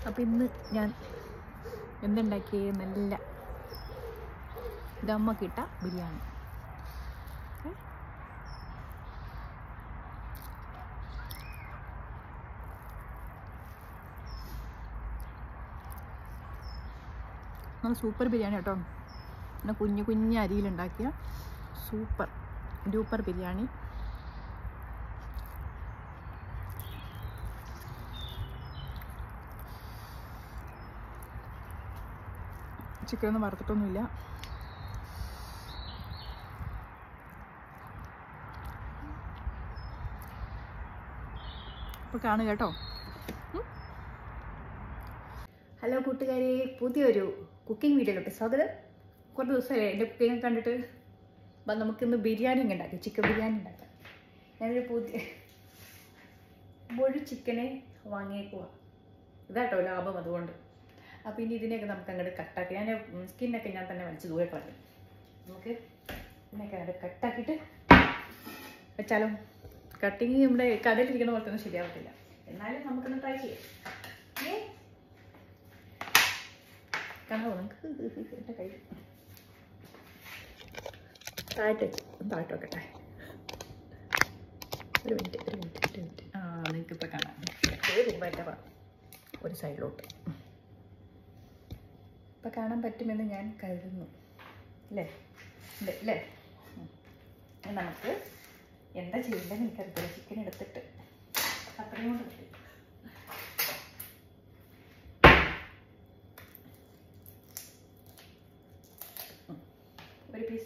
അപ്പോൾ ഇന്ന് ഞാൻ എന്തുണ്ടാക്കിയ നല്ല ദമ്മൊക്കെ ഇട്ട ബിരിയാണി ഓക്കേ? നല്ല സൂപ്പർ ബിരിയാണി കേട്ടോ പിന്നെ കുഞ്ഞു കുഞ്ഞു അരിയിലുണ്ടാക്കിയ സൂപ്പർ ഡൂപ്പർ ബിരിയാണി ചിക്കൻ ഒന്നും വറുത്തിട്ടൊന്നുമില്ല അപ്പോൾ കാണുക കേട്ടോ ഹലോ കൂട്ടുകാരെ പുതിയൊരു കുക്കിംഗ് വീഡിയോയിലോട്ട് സ്വാഗതം കുറേ ദിവസമല്ലേ എൻ്റെ കുക്കിംഗ് കണ്ടിട്ട് അപ്പം നമുക്കിന്ന് ബിരിയാണി ഇങ്ങ് ഉണ്ടാക്കാം ചിക്കൻ ബിരിയാണി ഉണ്ടാക്കാം ഞാനൊരു പുതിയ മുഴു ചിക്കനെ വാങ്ങിയേക്കുവാ ഇതാട്ടോ ലാഭം അതുകൊണ്ട് അപ്പോൾ ഇനി ഇതിനെയൊക്കെ നമുക്ക് അങ്ങോട്ട് കട്ടാക്കി ഞാൻ സ്കിന്നൊക്കെ ഞാൻ തന്നെ വലിച്ച് ദൂരെ കളഞ്ഞു നമുക്ക് ഇതിനൊക്കെ അങ്ങോട്ട് കട്ടാക്കിയിട്ട് വെച്ചാലോ കട്ടിങ് നമ്മുടെ കടയിലിരിക്കുന്ന പോലെ തന്നെ ശരിയാവത്തില്ല എന്നാലും നമുക്കൊന്ന് ട്രൈ ചെയ്യാം ഏ കാണാമോ നിങ്ങൾക്ക് എൻ്റെ കൈ താഴ്ത്ത് വെച്ച് താഴ്ത്ത് വെക്കട്ടെ ഒരു മിനിറ്റ് ഒരു മിനിറ്റ് ഒരു മിനിറ്റ് ആ നിങ്ങൾക്ക് ഇപ്പോൾ കാണാം ഒരു രൂപ ഒരു സൈഡിലോട്ട് ഇപ്പം കാണാൻ പറ്റുമെന്ന് ഞാൻ കരുതുന്നു അല്ലേ ഉണ്ട് അല്ലേ ഉം. ഇനി നമുക്ക് എന്താ ചെയ്യേണ്ടതെന്ന് എനിക്കറിയത്തില്ല ചിക്കൻ എടുത്തിട്ട് അത്രയും കൊണ്ട് മതി ഉം. ഒരു പീസ്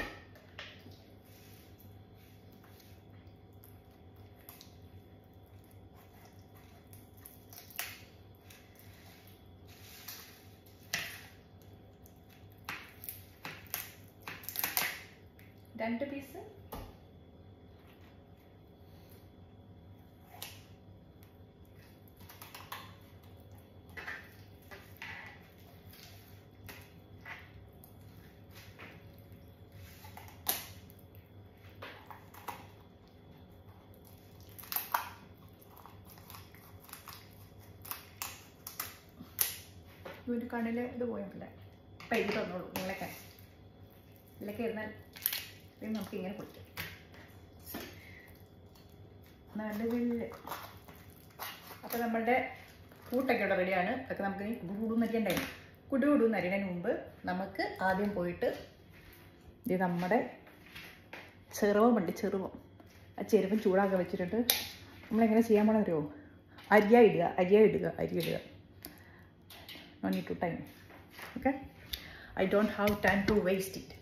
രണ്ട് പീസ് ഇവൻ്റെ കണ്ണിൽ ഇത് പോയിട്ടില്ല അപ്പം ഇത് തന്നോളൂ നിങ്ങളൊക്കെ ഇതിലൊക്കെ ഇരുന്നാൽ ഇത് നമുക്ക് ഇങ്ങനെ പൊട്ടിക്കാം നടുവിൽ അപ്പോൾ നമ്മളുടെ കൂട്ടൊക്കെ ഇവിടെ റെഡിയാണ് അതൊക്കെ നമുക്ക് ഇനി കുടുകുടുന്ന് അരിയണ്ടായി കുടുകുടുന്ന് അരിയണതിന് മുമ്പ് നമുക്ക് ആദ്യം പോയിട്ട് ഇത് നമ്മുടെ ചെറുവമുണ്ട് ചെറുവം ആ ചെരുവം ചൂടാക്കാൻ വെച്ചിട്ടുണ്ട് നമ്മളെങ്ങനെ ചെയ്യാൻ പോകണം അറിയോ അരിയ ഇടുക അരിയ ഇടുക അരി ഇടുക no need to time okay i don't have time to waste it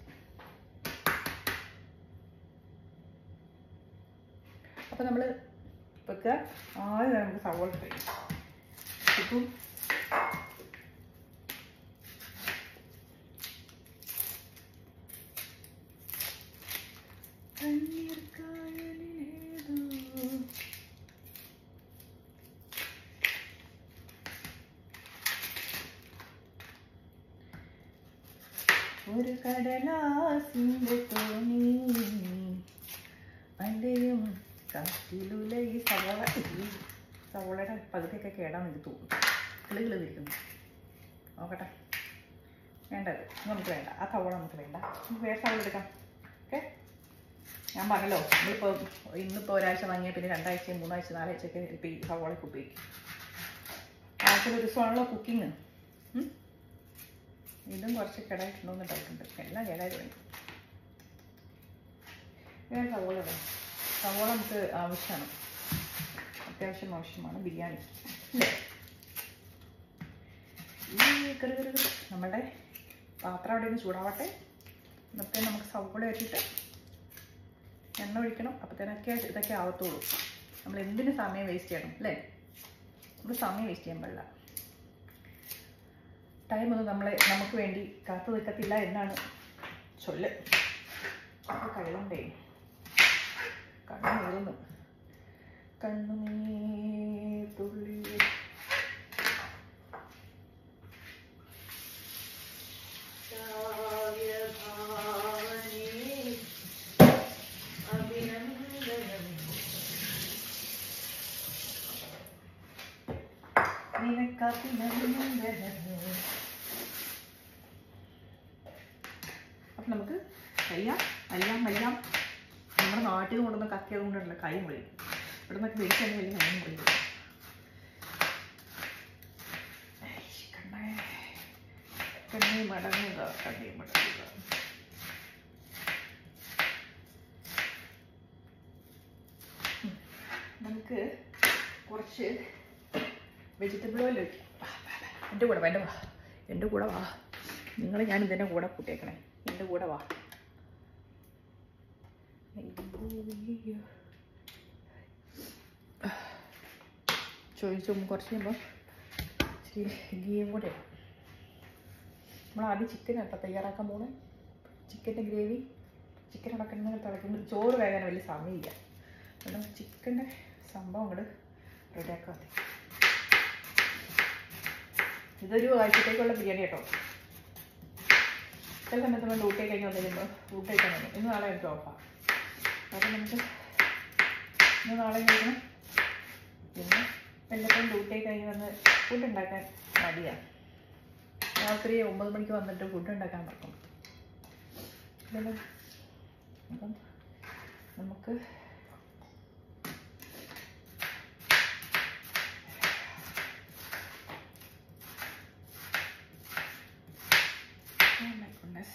അപ്പോൾ നമ്മൾ വെക്കുക ആദ്യം നമുക്ക് സവോള കഴിയും ഇപ്പം കണ്ണീർ കായലിലേതോ ഒരു കടലാസിന്റെ തോണി അല്ലയും കാറ്റിലുല ഈ സവോള ഈ സവോളയുടെ പകുതിയൊക്കെ കേടാൻ എനിക്ക് തോന്നുന്നു കിളി കിളി ഇരിക്കുന്നു നോക്കട്ടെ വേണ്ടത് ഇത് നമുക്ക് വേണ്ട ആ സവോള നമുക്ക് വേണ്ട നമുക്ക് വേറെ സവോള എടുക്കാം ഓക്കെ ഞാൻ പറഞ്ഞല്ലോ ഇന്നിപ്പോൾ ഇന്നിപ്പോൾ ഒരാഴ്ച വാങ്ങിയാൽ പിന്നെ രണ്ടാഴ്ച മൂന്നാഴ്ച നാലാഴ്ചയൊക്കെ ഇപ്പോൾ ഈ സവോളയ്ക്ക് ഉപയോഗിക്കും ആഴ്ച ഒരു ദിവസമാണല്ലോ കുക്കിങ് ഇതും കുറച്ച് കേടായിട്ടുണ്ടോന്ന് ഡൗട്ടുണ്ട് എല്ലാം കേടായിട്ട് വേണം വേറെ സവോള വേണം സവോള നമുക്ക് ആവശ്യമാണ് അത്യാവശ്യം ആവശ്യമാണ് ബിരിയാണി അല്ലേ ഈ കറി കറി കറി നമ്മുടെ പാത്രം അവിടെ നിന്ന് ചൂടാവട്ടെ എന്നിട്ട് നമുക്ക് സവോള വെച്ചിട്ട് എണ്ണ ഒഴിക്കണം അപ്പോഴത്തേനൊക്കെ ഇതൊക്കെ ആവത്തുള്ളൂ നമ്മൾ എന്തിന് സമയം വേസ്റ്റ് ചെയ്യണം അല്ലേ നമ്മൾ സമയം വേസ്റ്റ് ചെയ്യാൻ പാടില്ല ടൈമൊന്നും നമ്മളെ നമുക്ക് വേണ്ടി കാത്തു നിൽക്കത്തില്ല എന്നാണ് ചൊല്ല് അപ്പോൾ കഴിവുണ്ടേ കണ്ണു നീറുന്നു കണ്ണു തുള്ളി അഭിനന്ദനം അപ്പം നമുക്ക് കഴിയാം അരിയാം വയ്യാം നമ്മുടെ നാട്ടിൽ നിന്ന് കൊണ്ടുവന്ന കക്കിയത് കൊണ്ടുള്ള കൈ മുറിയും ഇവിടെ നിന്നൊക്കെ മേടിച്ചാൽ വലിയ കൈ മുറിയും കണ്ണേ കണ്ണേ മടങ്ങുക കണ്ണേ മടങ്ങുക ഉം. നമുക്ക് കുറച്ച് വെജിറ്റബിൾ ഓയിൽ ഒഴിക്കാം വാ, വാ, വാ. എൻ്റെ കൂടെ വാ എൻ്റെ വാ എൻ്റെ കൂടെ വാ നിങ്ങൾ ഞാൻ ഇതിൻ്റെ കൂടെ കൂട്ടിയേക്കണേ എൻ്റെ കൂടെ വാ അയ്യോ. ചോദിച്ചു കുറച്ച് കഴിയുമ്പോൾ ഇച്ചിരി ഗീയും കൂടെ ഇടാം നമ്മൾ ആദ്യം ചിക്കൻ ഇപ്പം തയ്യാറാക്കാൻ പോണേ ചിക്കൻ്റെ ഗ്രേവി ചിക്കൻ അടക്കുന്ന തിളയ്ക്കുമ്പോൾ ചോറ് വേകാൻ വലിയ സമയമില്ല അതുകൊണ്ട് ചിക്കൻ്റെ സംഭവം അങ്ങോട്ട് റെഡിയാക്കാൻ മതി ഇതൊരു ആഴ്ചത്തേക്കുള്ള ബിരിയാണി കേട്ടോ ചില സമയത്ത് നമ്മൾ ഡ്യൂട്ടി കഴിഞ്ഞ് വന്നു കഴിയുമ്പോൾ ഫുഡ് കഴിക്കാൻ വന്നു ഇന്ന് നാളെ എനിക്ക് ഓഫാണ് അപ്പം നമുക്ക് ഇന്ന് നാളെ കഴിക്കണം പിന്നെ വല്ലപ്പോഴും ഡ്യൂട്ടി കഴിഞ്ഞ് വന്ന് ഫുഡ് ഉണ്ടാക്കാൻ മടിയാണ് രാത്രി ഒമ്പത് മണിക്ക് വന്നിട്ട് ഫുഡ് ഉണ്ടാക്കാൻ പറ്റും ഇല്ലല്ലോ അപ്പം നമുക്ക് Oh my goodness.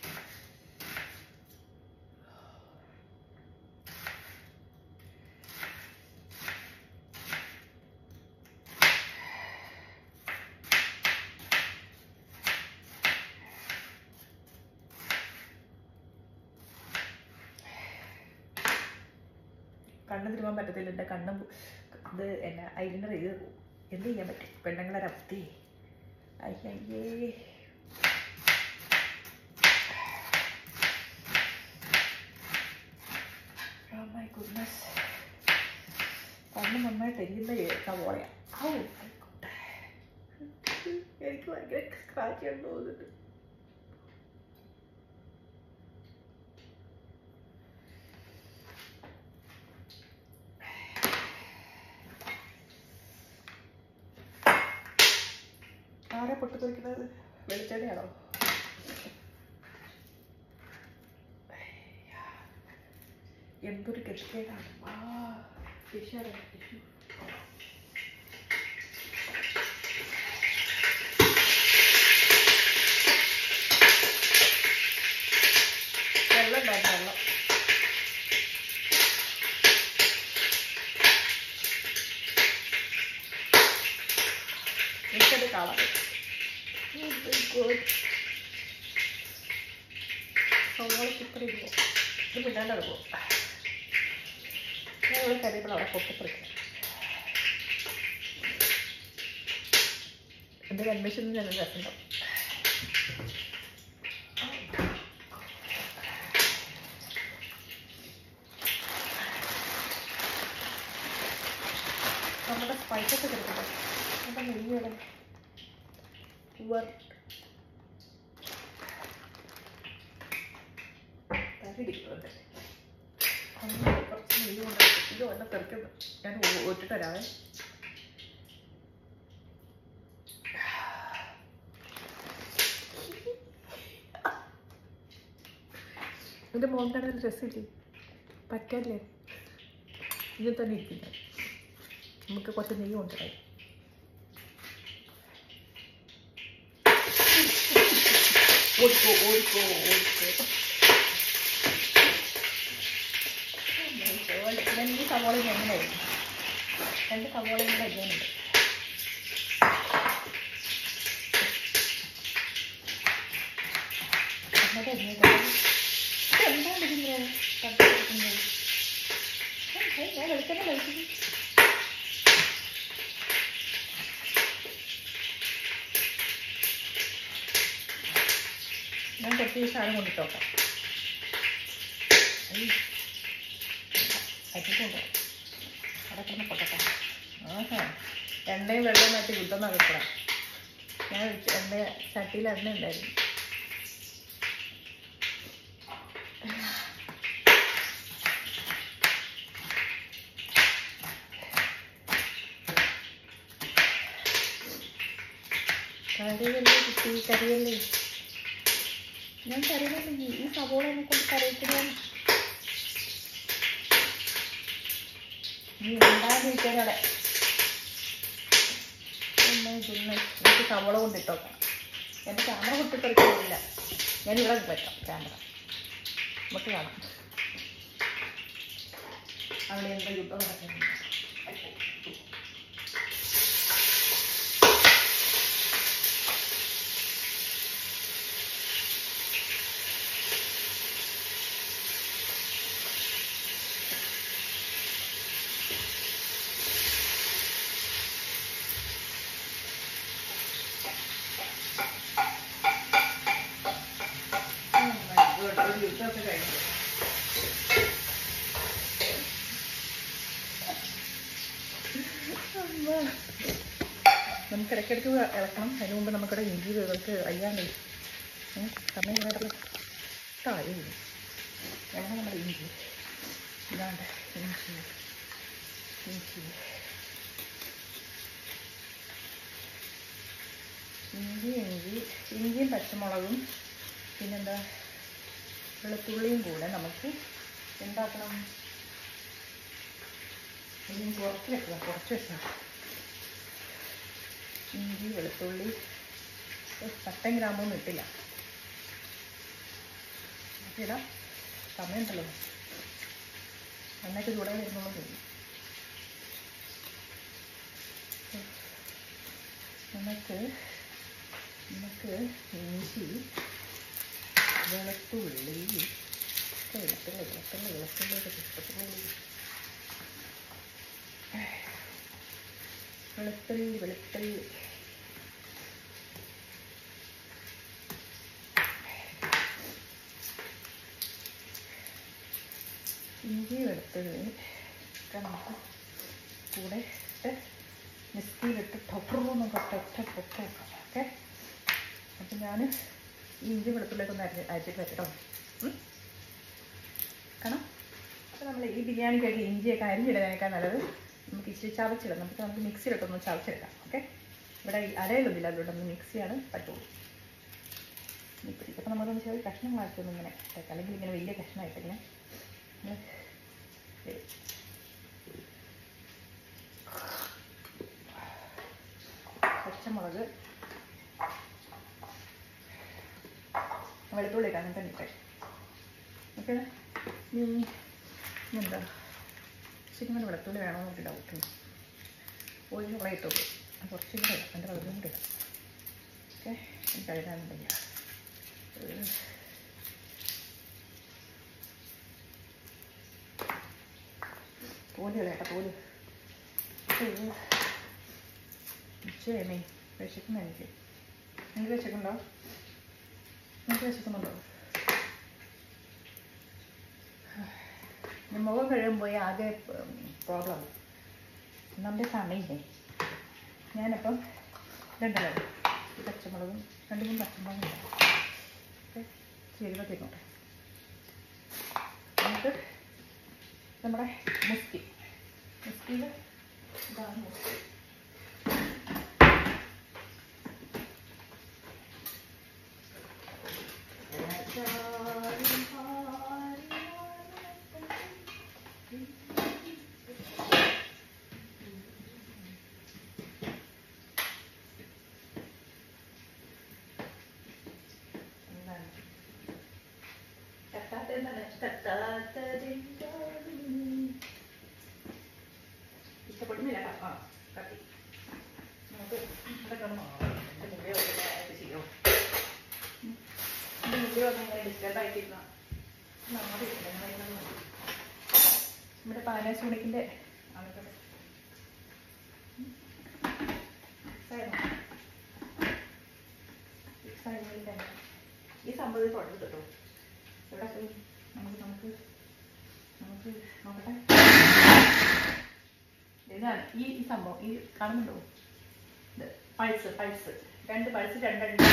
കണ്ണ് തിരുവാൻ പറ്റത്തില്ല എൻ്റെ കണ്ണും ഇത് എന്നെ ഐലൈനർ ചെയ്ത് പോകും എന്ത് ചെയ്യാൻ പറ്റും പെണ്ണുങ്ങളെ അവസ്ഥ അയ്യേ Oh my goodness. കണ്ണ് നന്നായിട്ട് എരിയുന്ന സവോളയാ ഔ ആയിക്കോട്ടെ എനിക്ക് ഭയങ്കര സ്ക്രാച്ച് ചെയ്യാൻ തോന്നുന്നുണ്ട് ആരെ പൊട്ടിത്തെറിക്കുന്നത് വെളിച്ചെണ്ണയാണോ എന്തൊരു ഗതികേടാണ് ആ ടിഷ്യൂ ടിഷ്യൂ വെള്ളം ഉണ്ടായിരുന്നു വെള്ളം എനിക്കത് കാണാൻ പറ്റും ഗുഡ് സവോള ചിക്കൻ ഇടുമോ ഇത് പിന്നാണ്ട് എടുക്കുമോ ഞാൻ ഇവിടെ കരിയപ്പോൾ അവിടെ പൊട്ടിപ്പറിക്കും എൻ്റെ കൺവെൻഷൻ നല്ല രസമുണ്ടാവും നമ്മുടെ സ്പൈസസ് എടുക്കട്ടെ നമ്മുടെ നെയ്യാണ് വറുത്ത് തരിടിക്കുന്നുണ്ട് അങ്ങനെ കുറച്ച് നെയ്യ് കൊണ്ട് ഇത് വന്ന തെറിക്കുന്നു ഞാൻ ഒറ്റിട്ട് വരാവേ ഇത് മോന്താണ് രസമില്ലേ പറ്റല്ലേ ഇത് തന്നെ ഇരിക്കില്ല നമുക്ക് കുറച്ച് നെയ്യ് കൊണ്ടുവരാം ഓടിക്കോ ഓടിക്കോ ഓടിക്കോ രണ്ട് സവോള എങ്ങനെയായിരുന്നു രണ്ട് സവോള കൂടെ അരിയാനുണ്ട് എന്നിട്ട് അരിഞ്ഞിട്ട് എന്താണ് ഇതിങ്ങനെ കണ്ടിരിക്കുന്നത് ഞാൻ വെളുത്തന്നെ കഴിച്ചത് ഞാൻ കുറച്ച് ഈ സാധനം കൊണ്ടിട്ട് നോക്കാം അരിക്കുണ്ടോ അവിടെ കിടന്ന് പൊട്ടട്ടെ ആഹാ എണ്ണയും വെള്ളവും നട്ടി കുത്തുന്ന വെക്കണം ഞാൻ വെച്ച് എണ്ണ ചട്ടിയിൽ എണ്ണ ഉണ്ടായിരുന്നു കറിയല്ലേ കുട്ടി കറിയല്ലേ ഞാൻ കറിയല്ലേ ഈ ഈ സവോള എന്നെ കൊണ്ട് കറിയിക്കണേ നീ ഉണ്ടാകാതിരിക്കാനവിടെ ഒന്ന് ചുമ്മാ എനിക്ക് സവോള കൊണ്ട് ഇട്ടോക്കാം എൻ്റെ ക്യാമറ പൊട്ടിത്തെറിക്കുന്നില്ല ഞാൻ ഇവിടെ വെക്കാം ക്യാമറ നമുക്ക് കാണാം അവിടെ എന്താ യുദ്ധം നടക്കുന്നുണ്ട് Oh my God, ഒരു യുദ്ധമൊക്കെ കഴിഞ്ഞു അമ്മ. നമുക്ക് ഇടയ്ക്കിടയ്ക്ക് ഇളക്കണം അതിന് മുമ്പ് നമുക്കിവിടെ ഇഞ്ചി ഇവർക്ക് അയ്യാണ്ടേ ഏ, സമയം ഇല്ലാത്ത കാര്യമില്ല വേണം നമ്മുടെ ഇഞ്ചി ഇതാണ്ട് ഇഞ്ചി ഇഞ്ചി ഇഞ്ചി ഇഞ്ചി ഇഞ്ചിയും പച്ചമുളകും പിന്നെന്താ വെളുത്തുള്ളിയും കൂടെ നമുക്ക് എന്താക്കണം ഇനി കുറച്ച് വെക്കുക കുറച്ച് വെക്കുക ഇഞ്ചി വെളുത്തുള്ളി ഏ, പട്ടൻ ഗ്രാമൊന്നും ഇട്ടില്ല ഒക്കെ ഇടാം സമയമുണ്ടല്ലോ എണ്ണയ്ക്ക് ചൂടായി വരുന്നുള്ളൂ തോന്നി നമുക്ക് നമുക്ക് ഇഞ്ചി വെളുത്തുള്ളി ഒക്കെ വെളുത്തുള്ളി വെളുത്തുള്ളി വെളുത്തുള്ളി ഒക്കെ ഇഷ്ടപ്പെടുള്ളൂ വെളുത്തുള്ളി വെളുത്തുള്ളി ഇഞ്ചി വെളുത്തുള്ളി ഒക്കെ നമുക്ക് കൂടെ ഇട്ട് മിക്സിയിലിട്ട് ടൊപ്പറൊന്നും ഒറ്റ പൊട്ട വെക്കാം ഓക്കെ അപ്പം ഞാൻ ഈ ഇഞ്ചി വെളുത്തുള്ളിയൊക്കെ ഒന്ന് അരി അരിച്ചിട്ട് വെച്ചിട്ടോ ഉം? കാണാം അപ്പോൾ നമ്മൾ ഈ ബിരിയാണിക്കൊക്കെ ഇഞ്ചിയൊക്കെ അരിഞ്ഞിടുന്നതിനേക്കാൾ നല്ലത് നമുക്ക് ഇച്ചിരി ചവച്ചിടാം നമുക്ക് നമുക്ക് മിക്സിയിലിട്ടൊന്ന് ചവച്ചെടുക്കാം ഓക്കെ ഇവിടെ ഈ അരയിലൊന്നുമില്ല അതുകൊണ്ട് ഒന്ന് മിക്സിയാണ് പറ്റുള്ളൂ ഇപ്പം ഇപ്പം നമ്മളൊന്ന് ചെറിയ കഷ്ണങ്ങളാക്കിയൊന്നും ഇങ്ങനെ ഇട്ടേക്കാം അല്ലെങ്കിൽ ഇങ്ങനെ വലിയ കഷ്ണമായിട്ടിങ്ങനെ നമ്മൾ ഇടും. പച്ചമുളക് വെളുത്തുള്ളി ഇടാൻ തന്നെ ഇട്ടേ ഓക്കെ എന്താ ശരിക്കും കൂടെ വെളുത്തുള്ളി വേണമെന്ന് എനിക്ക് ഡൗട്ട് ഒരു കുള ഇട്ടുള്ളൂ കുറച്ചും കൂടെ ഇടാം എൻ്റെ വെള്ളം കൂടെ ഇടാം ഓക്കെ എനിക്ക് കഴുകാനും വയ്യ ഏഹ്. തോല് കേട്ടോ തോല് ഉച്ചയമേ വിശക്കുന്ന എനിക്ക് നിങ്ങൾക്ക് വിശക്കുണ്ടോ നിങ്ങൾക്ക് വിശക്കുന്നുണ്ടോ ഈ മുഖം കഴിയുമ്പോൾ ആകെ പ്രോബ്ലം നമ്മുടെ സമയമില്ലേ ഞാനിപ്പം ഇതുണ്ടല്ലോ ഈ പച്ചമുളകും രണ്ട് മൂന്ന് പച്ചമുളകും ഓക്കെ ചേരുവ തിന്നോട്ടെ എന്നിട്ട് നമ്മുടെ മുസ്കി മുസ്കിയിൽ ഇതാണ് മുസ്കി എന്താണ് തട്ടാത്തെന്താണ് തട്ടാത്തതിൻ്റെ ഇഷ്ടപ്പെടുന്നില്ല കേട്ടോ ആ കത്തി നമുക്ക് ഇവിടെ കിടന്നോ എൻ്റെ മുമ്പിൽ വന്നിട്ട് ചെയ്യോ എൻ്റെ മുമ്പിൽ വന്ന് ഇങ്ങനെ ഡിസ്റ്റർബ് ആയിട്ടിരുന്ന നമ്മുടെ പാനാസോണിക്കിൻ്റെ ആളുകൾ ഈ സംഭവം തുടങ്ങി കേട്ടോ എവിടെ പോയി നമുക്ക് നമുക്ക് നമുക്ക് നോക്കട്ടെ ഇതാണ് ഈ ഈ സംഭവം ഈ കാണുന്നുണ്ടോ ഇത് പൾസ് പൾസ് രണ്ട് പൾസ് രണ്ടെണ്ണം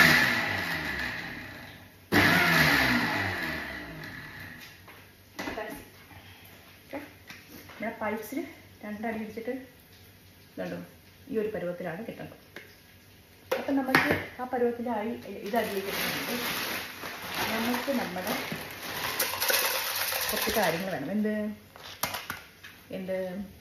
ഇവിടെ പൾസിൽ രണ്ടടി ഇടിച്ചിട്ട് ഇതുണ്ടോ ഈ ഒരു പരുവത്തിലാണ് കിട്ടേണ്ടത് അപ്പം നമുക്ക് ആ പരുവത്തിലായി ഇത് അതിലേക്ക് ഇടുന്നുണ്ട് നമുക്ക് നമ്മുടെ കുറച്ച് കാര്യങ്ങൾ വേണം എന്ത് എന്ത്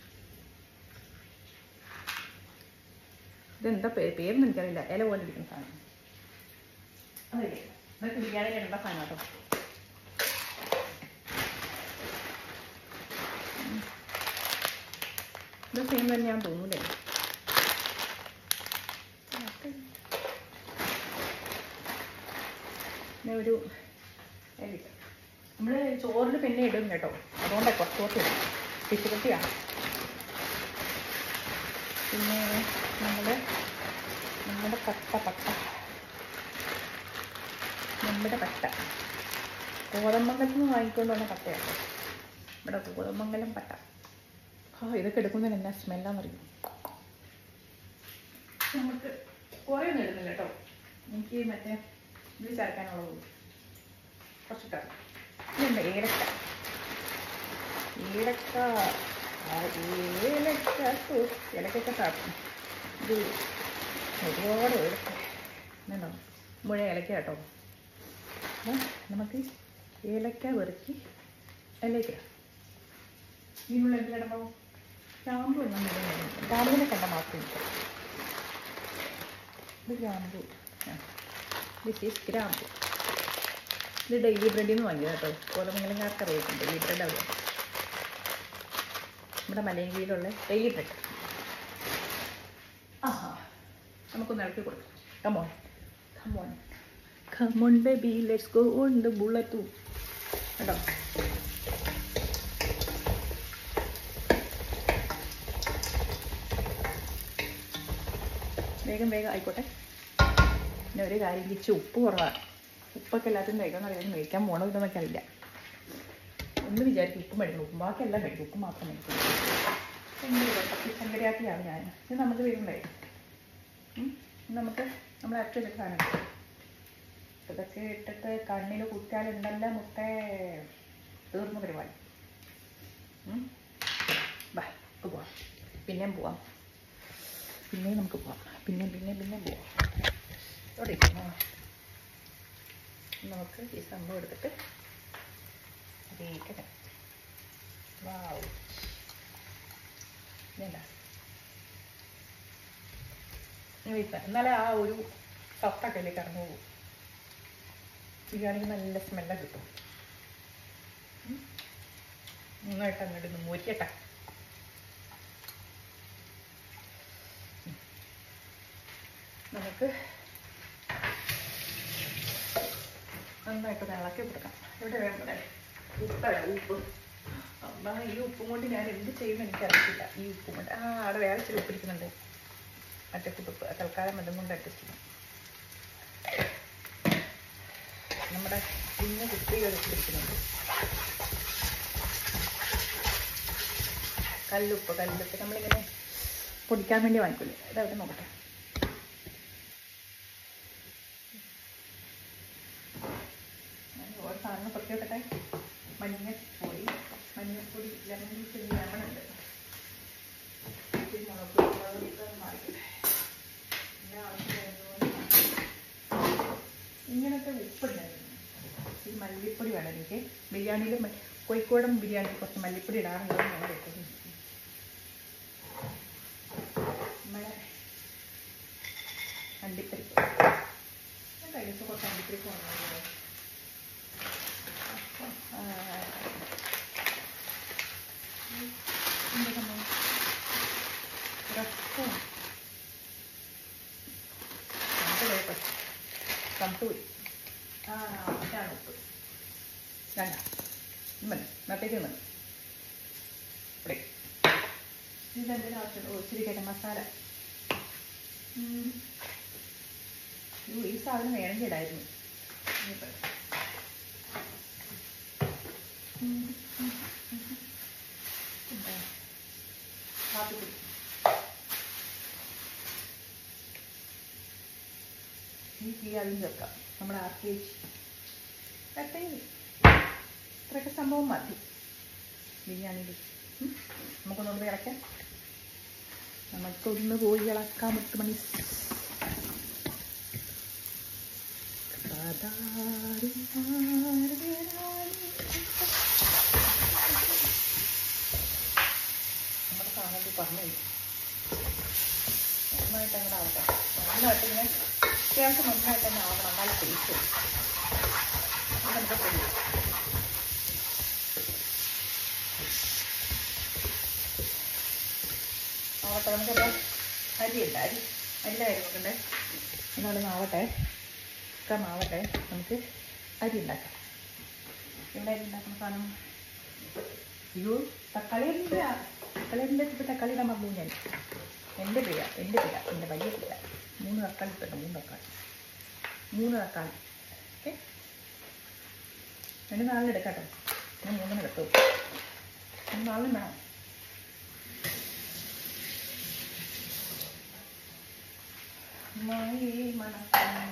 ഇതെന്താ പേ പേരൊന്നും എനിക്കറിയില്ല ഇല പോലെ ഇരിക്കുന്ന സാധനം അതില്ലേ ഇതൊക്കെ ബിരിയാണി ഇടേണ്ട സാധനം കേട്ടോ ഉം. ഇത് സെയിം തന്നെയാണെന്ന് തോന്നൂലേ പിന്നെ ഒരു നമ്മൾ ചോറിൽ പിന്നെ ഇടും കേട്ടോ അതുകൊണ്ടാണ് കുറച്ച് കുറച്ച് ഇടും ഫിഷ് കട്ടിയാണ് പിന്നെ നമ്മുടെ നമ്മുടെ പട്ട പട്ട നമ്മുടെ പട്ട കോതമംഗലത്ത് നിന്ന് വാങ്ങിക്കൊണ്ട് വന്ന പട്ടയാണ് ഇവിടെ കോതമംഗലം പട്ട ആ ഇതൊക്കെ എടുക്കുന്നതിന് എന്നാ സ്മെല്ലാന്നറിയും നമുക്ക് കുറേ ഒന്നും ഇടുന്നില്ല കേട്ടോ എനിക്ക് മറ്റേ ഇത് ചേർക്കാനുള്ളത് കുറച്ചിട്ടാണ് ഇതുണ്ട് ഏലക്ക ഏലക്ക ആ ഏലക്ക ഓ, ഏലക്കൊക്കെ സാപ്പിക്കും ഇത് ഒരുപാട് ഏലക്ക ഇതുണ്ടോ മുഴ ഏലക്ക കേട്ടോ അപ്പോൾ നമുക്ക് ഏലക്ക വെറുക്കി അതിലേക്ക് ഇടാം ഇതിനുള്ള എന്തിലിടണോ ഗ്രാമ്പു ഒന്നും ഇടുന്നില്ല ഗ്രാമ്പുവിനെ കണ്ട മാത്രമേ ഇട്ടു ഇത് ഗ്രാമ്പു ദിസ് ഈസ് ഗ്രാമ്പു ഇത് ഡെയിലി ബ്രെഡിൽ നിന്ന് വാങ്ങിയത് കേട്ടോ കോതമംഗലംകാർക്ക് അറിയാം ഡെയിലി ബ്രെഡ് അവിടെ നമ്മുടെ മലയങ്കിയിലുള്ള ഡെയിലി ബ്രെഡ് ആഹാ നമുക്കൊന്ന് ഇളക്കി കൊടുക്കാം come on come on come on baby let's go on the bullet കേട്ടോ വേഗം വേഗം ആയിക്കോട്ടെ പിന്നെ ഒരു കാര്യം ഇച്ചിരി ഉപ്പ് കുറവാണ് ഉപ്പൊക്കെ എല്ലാത്തിനും വേഗം അറിയാൻ മേടിക്കാൻ പോണോ ഇതെന്നൊക്കെ അറിയില്ല ഒന്ന് വിചാരിക്കും ഉപ്പ് മേടിക്കണം ഉപ്പ് ബാക്കി എല്ലാം മേടിക്കും ഉപ്പ് മാത്രം മേടിക്കും ഭയങ്കര സങ്കരാത്തിയാണ് ഞാൻ ഇത് നമുക്ക് വരുന്നുണ്ടായി നമുക്ക് നമ്മൾ അച്ഛൻ സാധനം ഇതൊക്കെ ഇട്ടിട്ട് കണ്ണിൽ കുത്തിയാലുണ്ടല്ല മുട്ട തീർന്ന പരിപാടി ഉം. ബാ നമുക്ക് പോവാം പിന്നെയും പോവാം പിന്നെയും നമുക്ക് പോവാം പിന്നെയും പിന്നെയും പിന്നെയും പോവാം ഇവിടെ ഇരിക്കുന്നു. നമുക്ക് ഈ സംഭവം എടുത്തിട്ട് അതിലേക്ക് വാവ് ഇതെന്താ എന്നാലേ ആ ഒരു സത്തൊക്കെ അതിലേക്ക് ഇറങ്ങി പോകും ബിരിയാണിക്ക് നല്ല സ്മെല്ലൊക്കെ കിട്ടും ഉം. നന്നായിട്ട് അങ്ങോട്ട് ഒന്ന് മുരിക്കട്ടെ ഉം. നമുക്ക് നന്നായിട്ട് ഒന്ന് ഇളക്കി കൊടുക്കാം ഇവിടെ വേണ്ട ഉപ്പട ഉപ്പ് അമ്മ ഈ ഉപ്പും കൊണ്ട് ഞാൻ എന്ത് ചെയ്യുമെന്ന് എനിക്കറിയില്ല ഈ ഉപ്പും കൊണ്ട് ആ അവിടെ വേറെ ചില ഉപ്പിരിക്കുന്നുണ്ട് മറ്റേ കുത്തുപ്പ് തൽക്കാലം അതും കൊണ്ട് അഡ്ജസ്റ്റ് ചെയ്യും നമ്മുടെ ഇന്ന് കുത്തിരി ഉപ്പിരിക്കുന്നുണ്ട് കല്ലുപ്പ് കല്ലുപ്പ് നമ്മളിങ്ങനെ പൊടിക്കാൻ വേണ്ടി വാങ്ങിക്കില്ലേ അതവിടെ നോക്കട്ടെ ഞാൻ ഓരോ സാധനം പൊട്ടി വെക്കട്ടെ മഞ്ഞപ്പൊടി മഞ്ഞപ്പൊടി ലെമൺ ജ്യൂസ് ലെമൺ ഉണ്ട് ഇച്ചിരി മുളക് പൊടി, മുളക് പൊടി ഒക്കെ മാറിക്കട്ടെ പിന്നെ ആവശ്യമായതുപോലെ ഇങ്ങനത്തെ ഉപ്പുണ്ടായിരുന്നു ഈ മല്ലിപ്പൊടി വേണം എനിക്ക് ബിരിയാണിയിൽ കോഴിക്കോടൻ ബിരിയാണിയിൽ കുറച്ച് മല്ലിപ്പൊടി ഇടാറുണ്ട് ഞാൻ വെക്കുന്നത് നമ്മുടെ അണ്ടിപ്പരിപ്പ് ഞാൻ കഴിഞ്ഞ ദിവസം കുറച്ച് അണ്ടിപ്പരിപ്പ് വന്നു രസം തണുത്തുപോയി ആ അതാണ് ഉപ്പ് വേണ്ട മതി നട്ടേക്ക് മതി ഇവിടെ ഇതെന്തെങ്കിലും ആവശ്യം ഓ ഇച്ചിരി കേട്ട മസാല ഉം. അയ്യോ, ഈ സാധനം വേണമെങ്കിൽ ഇടായിരുന്നു ഇനിയിപ്പോ. ഉം, ഉം, ഉം, ഉം. എന്താ? കാപ്പിപ്പൊടി ഈ തീ അതിൽ ചേർക്കാം നമ്മുടെ ആർ കെ ജി ഇത്രയൊക്കെ സംഭവം മതി ബിരിയാണിയിൽ ഉം. നമുക്കൊന്നുകൊണ്ട് ഇളക്കാം നമുക്കൊന്ന് പോയി ഇളക്കാം എട്ട് മണി രാധാരി നാരി രാണി. നമ്മുടെ സാധനം പറഞ്ഞു പോയി. നന്നായിട്ട് അങ്ങനെ ആവട്ടെ നന്നായിട്ട് ഇങ്ങനെ അത്യാവശ്യം നന്നായിട്ട് തന്നെ ആവണം നല്ല ടേസ്റ്റ് നമുക്ക് ചെയ്യാം ആവട്ടെ നമുക്കെല്ലാം അരിയുണ്ട് അരി അരിയുടെ കാര്യം നോക്കണ്ടേ എന്നാലും ആവട്ടെ ഒക്കെ ആവട്ടെ നമുക്ക് അരി ഉണ്ടാക്കാം എവിടെ അരി ഉണ്ടാക്കുന്ന സാധനം അയ്യോ തക്കാളി ഉണ്ട് തക്കാളി ഉണ്ട് ഇപ്പോൾ തക്കാളി ഇടാൻ പറഞ്ഞു ഞാൻ എൻ്റെ പിഴ എൻ്റെ പിഴ എൻ്റെ വലിയ പിഴ മൂന്ന് തക്കാളി ഇട്ടുണ്ട് മൂന്ന് തക്കാളി മൂന്ന് തക്കാളി ഓക്കെ രണ്ട് നാലിന് എടുക്കാട്ടോ ഞാൻ മൂന്നിന് എടുത്തു ഞാൻ നാലിന് വേണം മഴ മണക്കാൻ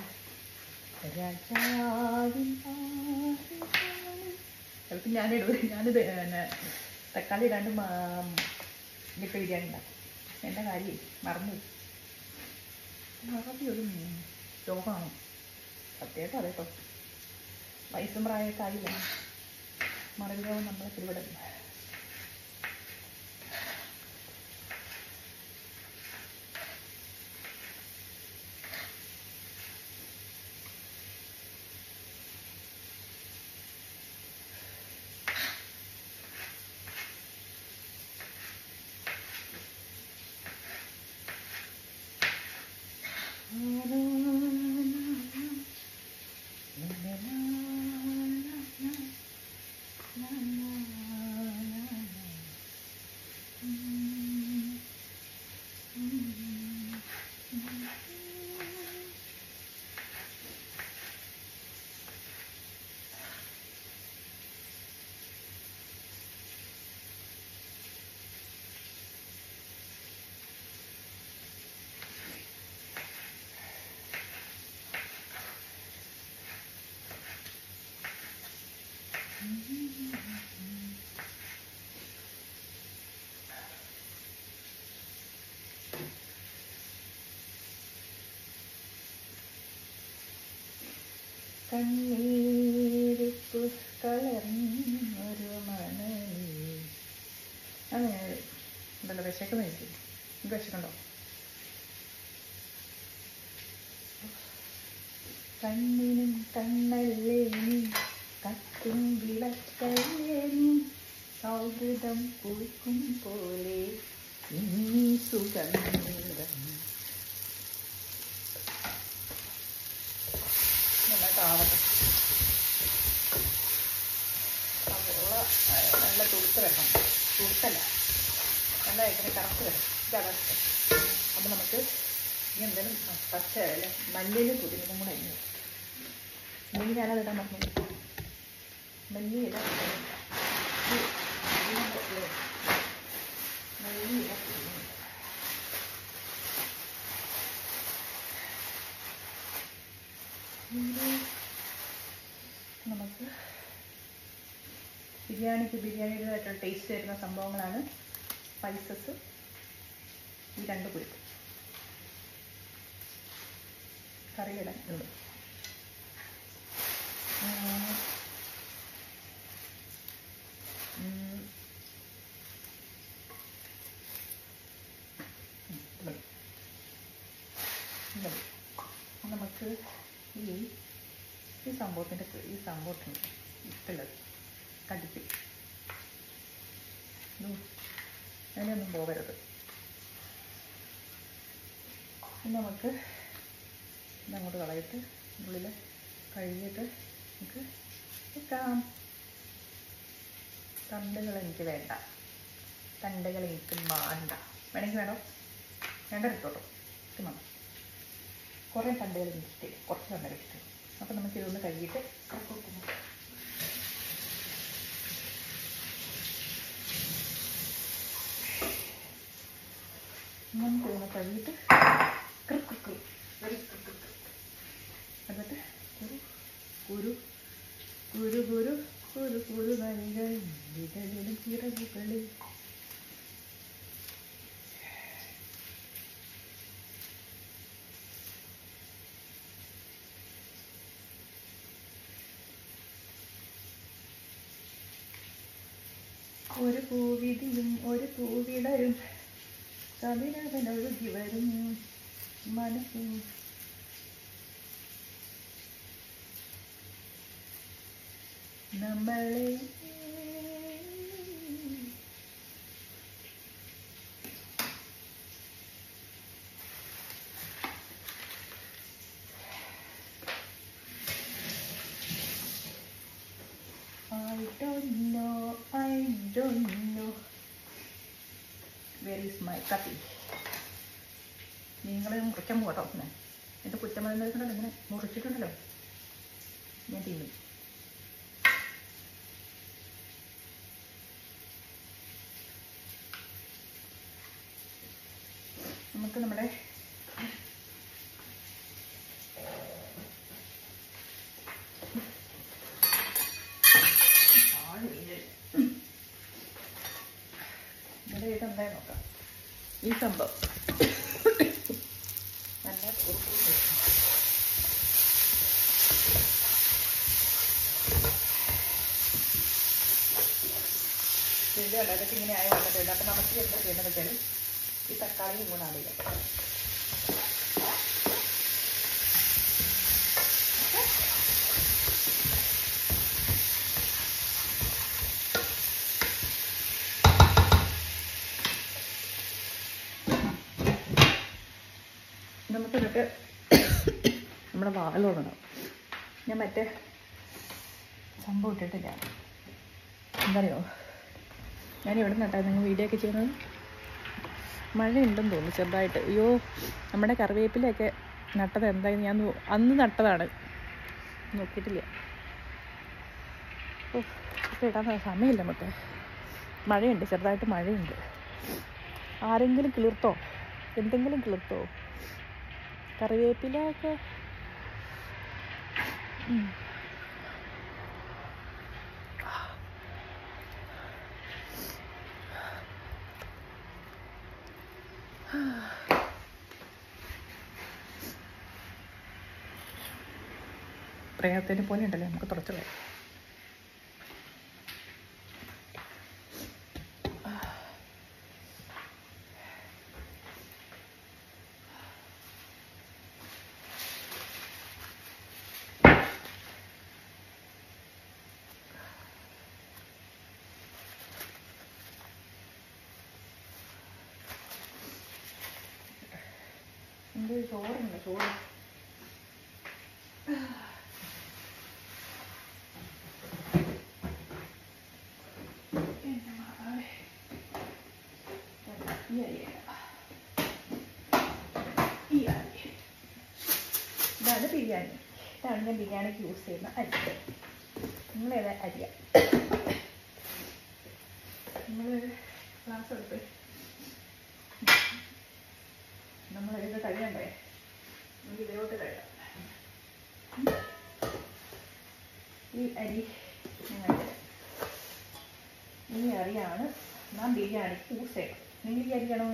രാജാവിൻ പാടുകാണി. ചിലപ്പോൾ ഞാനിടും ഞാനിത് പിന്നെ തക്കാളി ഇടാണ്ട് ഇതൊക്കെ ബിരിയാണി ഉണ്ടാക്കും എൻ്റെ കാര്യം മറന്നു മറന്നു ഒരു രോഗമാണ് സത്യമായിട്ട് അതേട്ടോ വയസ്സും പ്രായമൊക്കെ ആയില്ല മറവി രോഗം നമ്മളെ പിടിപെടില്ല കണ്ണീരിപ്പു കളർന്നൊരു മണലി അങ്ങനെ ഉണ്ടല്ലോ വിശക്കുന്ന എനിക്ക് ഇത് വിശക്കുണ്ടോ കണ്ണിനും കണ്ണല്ലേ നീ കത്തും വിളക്കല്ലേ നീ സൗഹൃദം പൂക്കും പോലെ ഇനി സുഗന്ധം നന്നായിട്ട് ആവട്ടെ അപ്പോൾ നല്ല തുടുത്ത് വരണം തുടുത്തല്ല നല്ല ഇങ്ങനെ കറക്റ്റ് വരണം ഇതാണ് അപ്പം നമുക്ക് ഇനി എന്തെങ്കിലും പച്ച അല്ല മല്ലിയിലും പുതിനും കൂടെ അരിഞ്ഞു മല്ലി ഞാനത് ഇടാൻ പറഞ്ഞു മല്ലി ഇടാൻ മല്ലി ഇടാൻ നമുക്ക് ബിരിയാണിക്ക് ബിരിയാണിയുടേതായിട്ടുള്ള ടേസ്റ്റ് വരുന്ന സംഭവങ്ങളാണ് സ്പൈസസ് ഈ രണ്ട് കുരുക്ക് കറിയിടാൻ ഉണ്ട് ഉം. ഉം. ഉം, ഇത് മതി. ഇത് മതി. നമുക്ക് ഈ ഈ സംഭവത്തിൻ്റെ ഈ സംഭവത്തിൻ്റെ ഇട്ടുള്ളത് കടിച്ച് അതിനൊന്നും പോകരുത് ഇനി നമുക്ക് ഇതങ്ങോട്ട് കളയിട്ട് ഉള്ളിൽ കഴുകിയിട്ട് നമുക്ക് വെക്കാം തണ്ടുകൾ എനിക്ക് വേണ്ട തണ്ടുകൾ എനിക്ക് വേണ്ട വേണമെങ്കിൽ വേണോ വേണ്ട എടുത്തോട്ടോ ഇത് മതി കുറേ തണ്ടുകൾ എനിക്ക് ഇഷ്ടമില്ല കുറച്ച് തണ്ടുകൾ ഇഷ്ടം അപ്പം നമുക്ക് ഇതൊന്ന് കഴുകിയിട്ട് കറക്കൂട്ടുന്നു നമുക്ക് ഇതൊന്ന് കഴുകിയിട്ട് കൃക്ക് എന്നിട്ട് കുരു കുരു കുരു കുരു കുരു കുരു നരികൾ വിരലിലും ചിറകുകളിൽ ഒരു പൂവിതിയും ഒരു പൂവിടരും കവിരവനൊഴുകി വരും മനസ്സും നമ്മളെ I don't know, I don't know. Where is my copy? നിങ്ങൾ മുറിക്കാൻ പോട്ടോ ഞാൻ എൻ്റെ കുറ്റമരുന്നോ ഇങ്ങനെ മുറിച്ചിട്ടുണ്ടല്ലോ ഞാൻ തിന്നും നമുക്ക് നമ്മുടെ ഇവിടെ ഇതെന്തായി നോക്കാം ഈ സംഭവം നല്ല കുറുക്കുറുണ്ട്. ഇത് കണ്ടോ, ഇതൊക്കെ ഇങ്ങനെ ആയി വന്നിട്ടുണ്ട് അപ്പം നമുക്ക് എന്താ ചെയ്യേണ്ടത് വെച്ചാൽ ഈ തക്കാളി ഇങ്ങനെ അറിയാം നമുക്ക് എന്നിട്ട് നമ്മുടെ വാലോടണം ഞാൻ മറ്റേ സംഭവം ഇട്ടിട്ടില്ല എന്തറിയോ ഞാൻ ഇവിടെ നട്ടായിരുന്നു നിങ്ങൾ വീഡിയോ ഒക്കെ ചെയ്യുന്നത് മഴയുണ്ടെന്ന് തോന്നുന്നു ചെറുതായിട്ട് അയ്യോ നമ്മുടെ കറിവേപ്പിലയൊക്കെ നട്ടത് എന്തായാലും ഞാൻ നോ- അന്ന് നട്ടതാണ് നോക്കിയിട്ടില്ല ഓ ഇപ്പം ഇടാൻ സമയമില്ല നമുക്ക് മഴയുണ്ട് ചെറുതായിട്ട് മഴയുണ്ട് ആരെങ്കിലും കിളിർത്തോ എന്തെങ്കിലും കിളിർത്തോ കറിവേപ്പില ഒക്കെ ഉം. പ്രേതത്തിനെ പോലെ ഉണ്ടല്ലോ നമുക്ക് തുടച്ചു കളയാം എന്ത് ചോറുണ്ട് ചോറ് എൻ്റെ മാതാവേ. ഈ അരിയല്ല. ഈ അരി. ഇതാണ് ബിരിയാണി ഇതാണ് ഞാൻ ബിരിയാണിക്ക് യൂസ് ചെയ്യുന്ന അരി നിങ്ങളേതാ അരിയ നമ്മൾ ഗ്ലാസ് എടുത്ത് നമ്മൾ ഇത് കഴിയണ്ടേ നമുക്ക് ഇതിലോട്ട് കഴിയാം ഈ അരി ഞാൻ തരാം. ഈ അരിയാണ് നാം ബിരിയാണിക്ക് യൂസ് ചെയ്യണം നിങ്ങൾ ഈ അരിയാണോ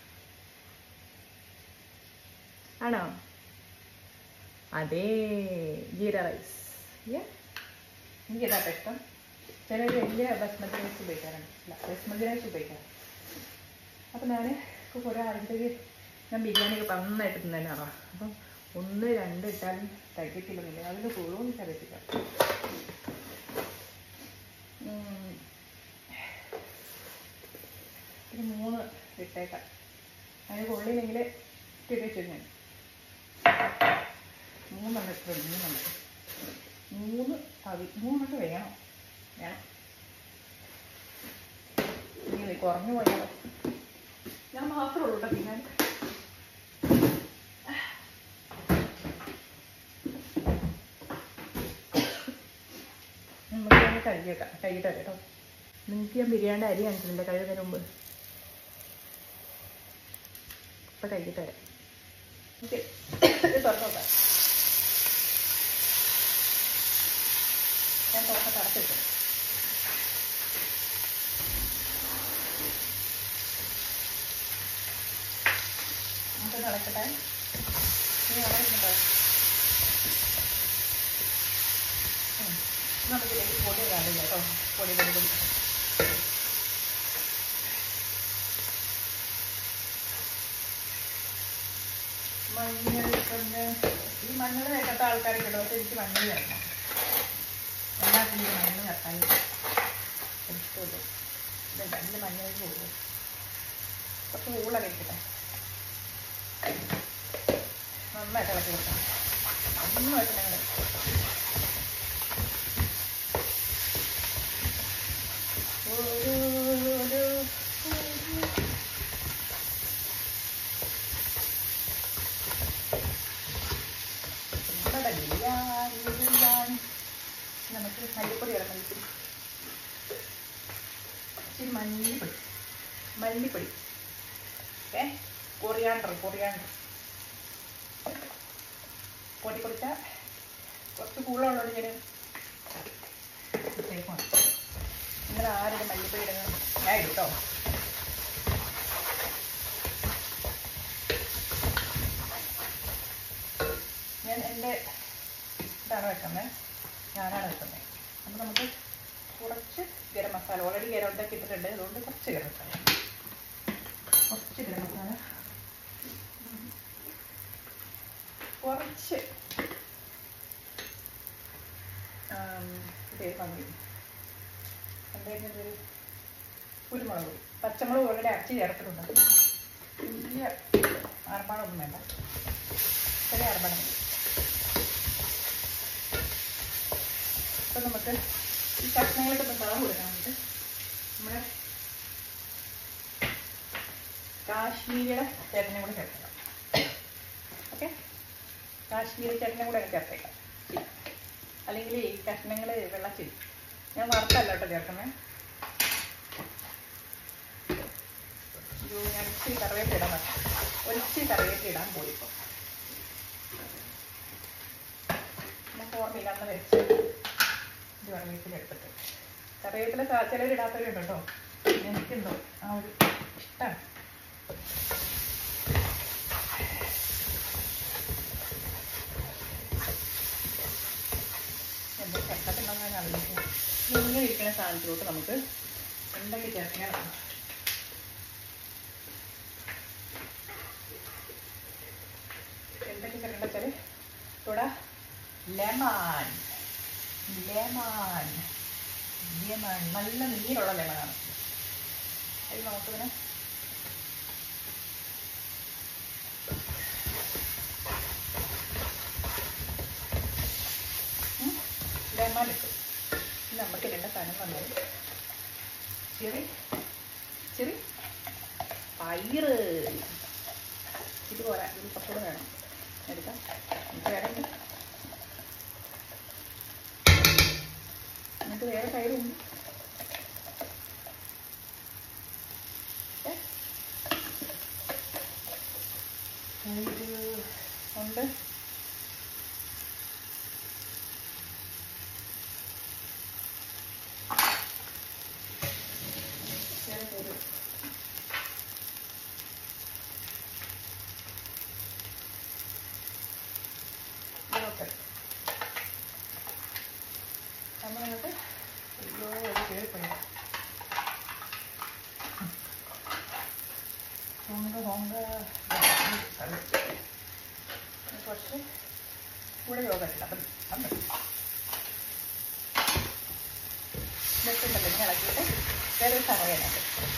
ആണോ അതേ ജീര റൈസ് എനിക്ക് ഇതാ ഇഷ്ടം ചിലർ വലിയ ബസ്മതി റൈസ് ഉപയോഗിക്കാറുണ്ട് അല്ല ബസ്മതി റൈസ് ഉപയോഗിക്കാറ് അപ്പം ഞാൻ ഇപ്പോൾ ഒരാഴ്ചക്ക് ഞാൻ ബിരിയാണിയൊക്കെ നന്നായിട്ട് തിന്നതിനാണോ അപ്പം ഒന്ന് രണ്ട് ഇട്ടാലും കഴിക്കത്തില്ലെന്നില്ല അതിൽ കൂടുതലും കറിയത്തില്ല ഒരു മൂന്ന് ഇട്ടേക്കാം അതിന് കൊള്ളില്ലെങ്കിൽ ഇട്ടിട്ട് വെച്ചു ഞാൻ മൂന്നെണ്ണം ഇട്ടുണ്ട് മൂന്നെണ്ണം മൂന്ന് അതി മൂന്നെണ്ണം വേണം വേണം ഇനി കുറഞ്ഞു പോയാലോ ഞാൻ മാത്രമേ ഉള്ളൂ കേട്ടോ പിന്നെ നമുക്ക് ഞാൻ കഴുകിയേക്കാം കഴുകിട്ട് വരാം കേട്ടോ നിങ്ങൾക്ക് ഞാൻ ബിരിയാണി അരി കാണിച്ചിട്ടില്ല കഴുകുന്നതിന് മുമ്പ് ഇപ്പം കഴുകിട്ട് വരാം ഓക്കെ ഇത് തുറന്നോക്കാം ഞാൻ തുറന്നിട്ട് അടച്ചിട്ടു നമുക്ക് നടക്കട്ടെ ഇനി നടക്കുന്നുണ്ടോ നമുക്കിതിലേക്ക് പൊടി കാണില്ല കേട്ടോ പൊടി പൊടി പൊടി മഞ്ഞൾ ഒന്ന് ഈ മഞ്ഞൾ ചേർക്കാത്ത ആൾക്കാരൊക്കെ ഉണ്ട് പക്ഷെ എനിക്ക് മഞ്ഞൾ ചേർക്കണം എല്ലാത്തിനും ഈ മഞ്ഞൾ ചേർക്കാൻ ഇഷ്ടമുള്ളൂ ഇത് രണ്ട് മഞ്ഞൾ പോകും കുറച്ച് ഊള കഴിക്കട്ടെ നന്നായിട്ട് ഇളക്കി കൊടുക്കണം നന്നായിട്ട് ഞങ്ങൾ ഒരു ഒരു ഒരു നമ്മുടെ ബിരിയാണി ബിരിയാണി നമുക്ക് മല്ലിപ്പൊടി ഇടാം മല്ലിപ്പൊടി ഇച്ചിരി മല്ലിപ്പൊടി മല്ലിപ്പൊടി ഏ കൊറിയാണ്ടർ കൊറിയാണ്ടർ പൊടി കൊടുത്ത കുറച്ച് കൂടുതലുള്ളത് ഞാൻ സേഫാണ് നിങ്ങൾ ആരുടെ മല്ലിപ്പൊടി ഇടുന്നത് ഞാൻ ഇടും കേട്ടോ ഞാൻ എൻ്റെ ഇതാണ് വെക്കുന്നത് ഞാനാണ് വെക്കുന്നത് അപ്പോൾ നമുക്ക് കുറച്ച് ഗരം മസാല ഓൾറെഡി ഗരം ഉണ്ടാക്കി ഇട്ടിട്ടുണ്ട് അതുകൊണ്ട് കുറച്ച് ഗരം മസാല കുറച്ച് ഗരം മസാല കുറച്ച് ആം, ഇതേ പന്നി എന്തായിരുന്നു കുരുമുളക് പൊടി. പച്ചമുളക് ഓൾറെഡി അരച്ച് ചേർത്തിട്ടുണ്ട് വലിയ ആർഭാടമൊന്നും വേണ്ട ചെറിയ ആർഭാടം മതി അപ്പം നമുക്ക് ഈ കഷ്ണങ്ങളൊക്കെ ഒന്ന് കളർ കൊടുക്കാൻ വേണ്ടിയിട്ട് നമ്മുടെ കാശ്മീരിയുടെ ചേട്ടനെ കൂടെ ചേർക്കണം ഓക്കെ കാശ്മീരി ചേട്ടനെ കൂടെ ചേർത്തേക്കാം ശരി. അല്ലെങ്കിൽ ഈ കഷ്ണങ്ങൾ വെള്ളത്തിൽ ഞാൻ വറുത്തല്ല കേട്ടോ ചേർക്കുന്നത് അയ്യോ ഞാൻ ഇച്ചിരി കറിവേപ്പില ഇടാൻ പറ്റും ഒരിച്ചിരി കറിവേപ്പില ഇടാൻ പോയി ഇപ്പോൾ നമുക്ക് ഓർമ്മയില്ല അന്ന് വെച്ച് ഇത് കറിവേപ്പില എടുത്തിട്ട് കറിവേപ്പില സാ- ചിലർ ഇടാത്തവരുണ്ട് കേട്ടോ എനിക്കെന്തോ ആ ഒരു ഇഷ്ടമാണ് എന്താ ചക്കത്തുണ്ടെന്ന് ഞാൻ ആലോചിക്കും ഇങ്ങനെ ഇരിക്കുന്ന സാധനത്തിലോട്ട് നമുക്ക് എന്തൊക്കെ ചേർക്കണം എന്തൊക്കെ ചേർക്കേണ്ട വെച്ചാൽ ഇവിടെ ലെമൺ ലെമൺ ലെമൺ നല്ല നീരുള്ള ലെമണാണ് അത് നമുക്കിങ്ങനെ ലെമൺ ഇട്ടു ഇനി നമുക്ക് ഇടേണ്ട സാധനം വന്നത് ചെറി ചെറി പയറ് ഇത് പോരാ ഇത് കുറച്ചുകൂടെ വേണം എടുക്കാം നമുക്ക് വേണമെങ്കിൽ എന്നിട്ട് വേറെ പയറുണ്ട് ഏ? ഇത് ഉണ്ട് വേറെ പയറ്. ഇതൊക്കെ നമ്മളിങ്ങോട്ട് അയ്യോ അത് കേൾപ്പില്ല ഹോങ്ക ഹോങ്ക കുറച്ച് കൂടെ യോഗത്തില്ല അപ്പം അപ്പം ഇതൊക്കെ ഉണ്ടല്ലോ ഇങ്ങനെ ഇളക്കിയിട്ട് വേറൊരു സമയമാണ്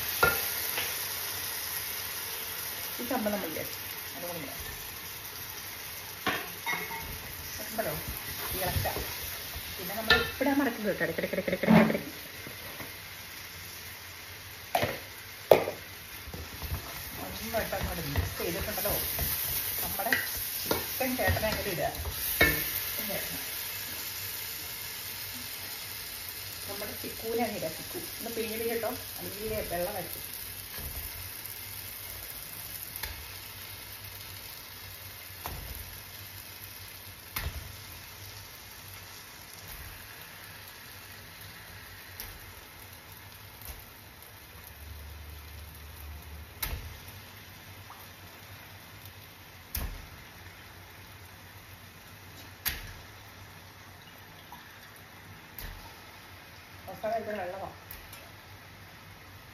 ഈ കമ്പം നമ്മൾ വിചാരിച്ചു അതുകൊണ്ട് ഉണ്ടല്ലോ ഇളക്കാം പിന്നെ നമ്മൾ ഉപ്പിടാൻ മറക്കുന്നത് കേട്ടോ ഇടയ്ക്കിടയ്ക്കിടയ്ക്കിടയ്ക്കിടയ്ക്കിടയ്ക്ക് നന്നായിട്ട് അങ്ങോട്ട് മിക്സ് ചെയ്തിട്ടുണ്ടല്ലോ നമ്മുടെ ചിക്കൻ ചേട്ടനെ അങ്ങോട്ട് ഇടുക ഇങ്ങനെ. നമ്മുടെ ചിക്കൂനെ അങ്ങ് ഇടുക ചിക്കു ഒന്ന് പിഴിഞ്ഞിട്ട് കേട്ടോ അല്ലെങ്കിൽ വെള്ളം വരും അവസാനം ഇത് വെള്ളമാണ്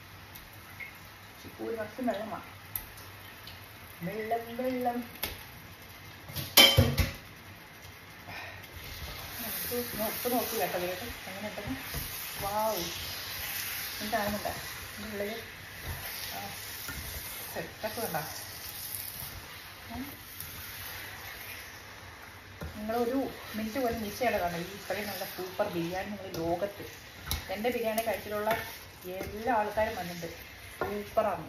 ചിക്കൂര് കുറച്ച് വെള്ളമാണ് വെള്ളം വെള്ളം ഉപ്പ് നോക്കി കേട്ടോ ഇതിലേക്ക് എങ്ങനെ ഉണ്ടെന്ന് വാവ് എന്താണെന്നുണ്ട ഉള്ളിൽ സെറ്റപ്പ് കണ്ട നിങ്ങളൊരു മിനിറ്റ് പോലും മിസ് ചെയ്യണം കാണണം ഈ ഇത്രയും നല്ല സൂപ്പർ ബിരിയാണി നിങ്ങൾ ലോകത്ത് എൻ്റെ ബിരിയാണി കഴിച്ചിട്ടുള്ള എല്ലാ ആൾക്കാരും വന്നിട്ടുണ്ട് സൂപ്പറാണ്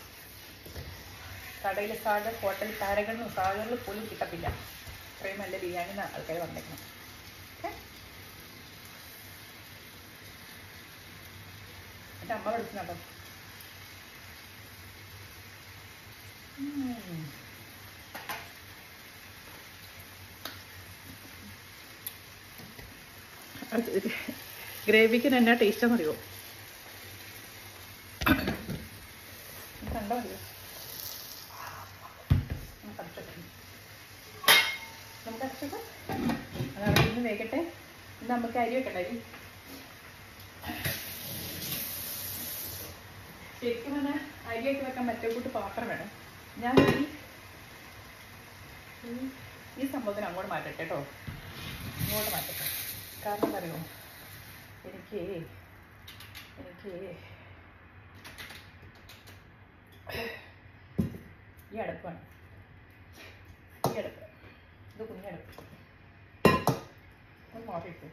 കടയിൽ സാഗർ ഹോട്ടൽ താരകളിലും സാഗറിൽ പോലും കിട്ടത്തില്ല ഇത്രയും നല്ല ബിരിയാണി ആൾക്കാർ വന്നേക്കണം ഓക്കെ എൻ്റെ അമ്മ വിളിക്കുന്നുണ്ടോ ഉം. ഗ്രേവിക്ക് എന്നാ ടേസ്റ്റ് അറിയോ കണ്ടോ അറിയോ നമുക്ക് അടച്ചിട്ട് നമുക്ക് അടച്ചിട്ട് അത് അവിടെ നിന്ന് വേഗട്ടെ ഇന്ന് നമുക്ക് അരി വെക്കട്ടെ അരി ശരിക്കും പറഞ്ഞാൽ അരിയൊക്കെ വെക്കാൻ മറ്റേ കൂട്ട് പാത്രം വേണം ഞാൻ ഈ ഈ- ഈ സംഭവത്തിന് അങ്ങോട്ട് മാറ്റട്ടെ കേട്ടോ ഇങ്ങോട്ട് മാറ്റട്ടെ കാരണം എന്താ അറിയോ എനിക്ക് എനിക്ക് ഈ അടുപ്പാണ് ഈ അടുപ്പ് ഇത് കുഞ്ഞടുപ്പ് ഒന്ന് മാറിയിട്ടു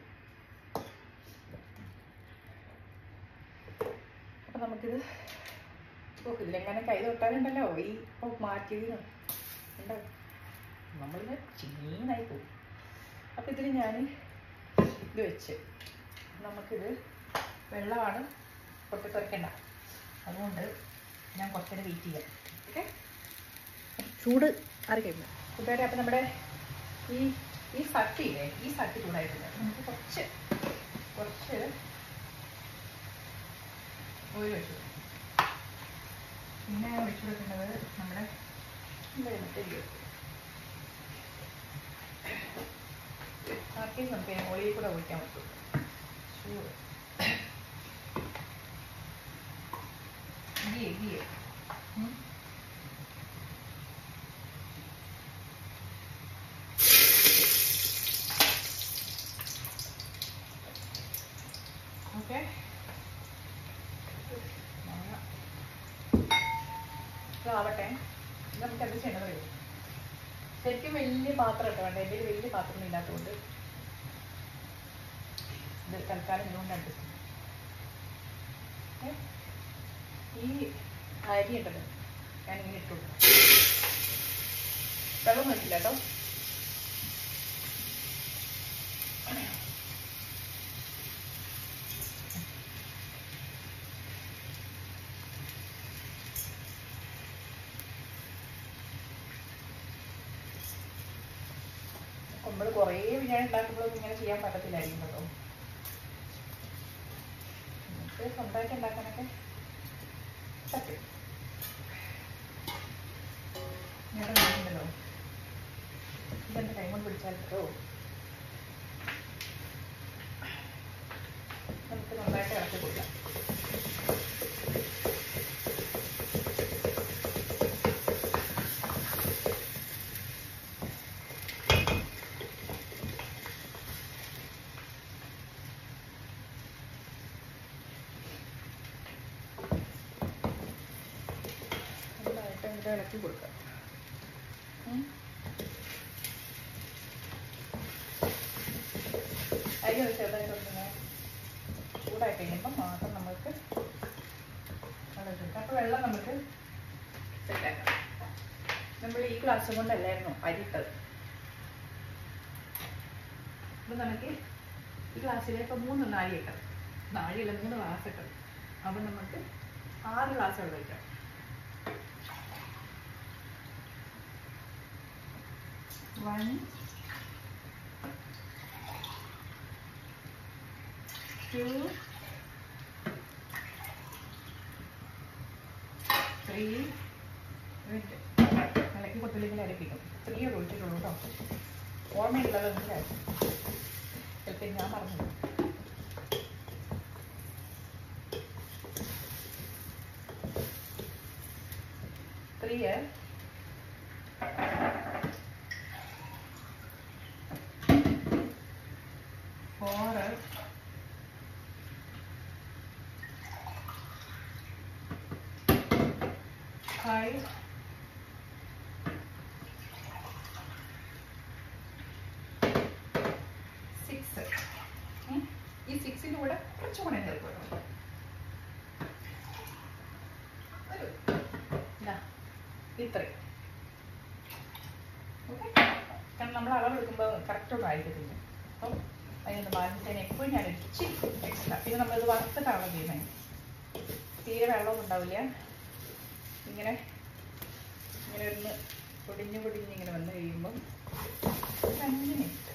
അപ്പം നമുക്കിത് ഓ ഇല്ലെങ്ങനെ കൈ തൊട്ടാലുണ്ടല്ലോ ഈ ഇപ്പോൾ മാറ്റിയതിന് ഉണ്ടോ നമ്മളിത് ചീനായി പോകും അപ്പം ഇതിൽ ഞാൻ ഇത് വെച്ച് നമുക്കിത് വെള്ളമാണ് പൊട്ടിത്തെറിക്കണ്ട അതുകൊണ്ട് ഞാൻ കുറച്ചുകൂടെ വെയിറ്റ് ചെയ്യാം ഓക്കെ ചൂട് അറിയില്ല കൂട്ടുകാരെ അപ്പം നമ്മുടെ ഈ ഈ സട്ടിയില്ലേ ഈ സട്ടി ചൂടായിട്ടില്ല നമുക്ക് കുറച്ച് കുറച്ച് ഓയിൽ വെച്ചു പിന്നെ വെച്ച് കൊടുക്കുന്നത് നമ്മുടെ നമ്മുടെ മറ്റേ ആർക്കെയും നമുക്ക് ഓയിൽ കൂടെ ഒഴിക്കാൻ പറ്റും ചൂട് ഗീ ഗീ ഉം. ഓക്കെ ആവട്ടെ നമുക്ക് എന്ത് ചെയ്യണം അറിയോ ശരിക്കും വലിയ പാത്രം ഇട്ടോ വേണ്ട എൻ്റെ കയ്യിൽ വലിയ പാത്രം ഇല്ലാത്തതുകൊണ്ട് ഇത് തൽക്കാലം ഇതുകൊണ്ട് അഡ്ജസ്റ്റ് ചെയ്യും ഏ? ഈ അരി ഉണ്ടല്ലോ ഞാൻ ഇങ്ങനെ ഇട്ടു കൊടുക്കാം. വെള്ളം വെച്ചില്ല കേട്ടോ നമ്മൾ കുറേ ബിരിയാണി ഉണ്ടാക്കുമ്പോഴൊന്നും ഇങ്ങനെ ചെയ്യാൻ പറ്റത്തില്ലായിരിക്കും കേട്ടോ നമുക്ക് സ്വന്തമായിട്ട് ഉണ്ടാക്കാനൊക്കെ പറ്റും ഞാൻ നോക്കുന്നുണ്ടല്ലോ ഇതെന്റെ കൈ കൊണ്ട് പിടിച്ചാൽ കേട്ടോ നമുക്ക് നന്നായിട്ട് ഇറക്കി കൊടുക്കാം നന്നായിട്ട് അങ്ങോട്ട് ഇളക്കി കൊടുക്കാം ഉം. അരി ഒന്ന് ചെറുതായിട്ട് ഒന്ന് ചൂടായി കഴിയുമ്പോൾ മാത്രം നമുക്ക് വെള്ളം ചേർക്കാം അപ്പോൾ വെള്ളം നമുക്ക് സെറ്റാക്കാം നമ്മൾ ഈ ഗ്ലാസ് കൊണ്ടല്ലായിരുന്നു അരി ഇട്ടത് അപ്പോൾ നമുക്ക് ഈ ഗ്ലാസ്സിലേക്ക് മൂന്ന് നാഴി ഇട്ടത് നാഴിയല്ല മൂന്ന് ഗ്ലാസ് ഇട്ടത് അപ്പോൾ നമുക്ക് ആറ് ഗ്ലാസ് വെള്ളം വയ്ക്കാം One, two, three, മിനിറ്റ് ഇളക്കി കൊടുത്തില്ലെങ്കിൽ അരപ്പിക്കും ത്രീ ഒഴിച്ചിട്ടുള്ളൂ കേട്ടോ ഓർമ്മയുള്ളത് ചിലപ്പോൾ ഞാൻ പറഞ്ഞു ത്രീ ഫൈവ് സിക്സ് ഈ സിക്സിൻ്റെ കൂടെ കുറച്ചും കൂടെ ചേർക്കും കേട്ടോ ഒരു ഇതാ ഇത്രയും ഓക്കെ കാരണം നമ്മൾ അളവെടുക്കുമ്പോൾ കറക്റ്റ് ഒന്നും ആയിരിക്കത്തില്ല അപ്പം അതിനൊന്ന് ബാലൻസ് ചെയ്യാൻ എപ്പോഴും ഞാൻ ഇച്ചിരി എക്സ്ട്രാ പിന്നെ നമ്മളിത് വറുത്തിട്ടാണല്ലോ ചെയ്യുന്നത് തീരെ വെള്ളമൊന്നും ഉണ്ടാവില്ല ഇങ്ങനെ ഇങ്ങനെ ഒന്ന് പൊടിഞ്ഞ് പൊടിഞ്ഞ് ഇങ്ങനെ വന്ന് കഴിയുമ്പം ഒരു അഞ്ച് മിനിറ്റ്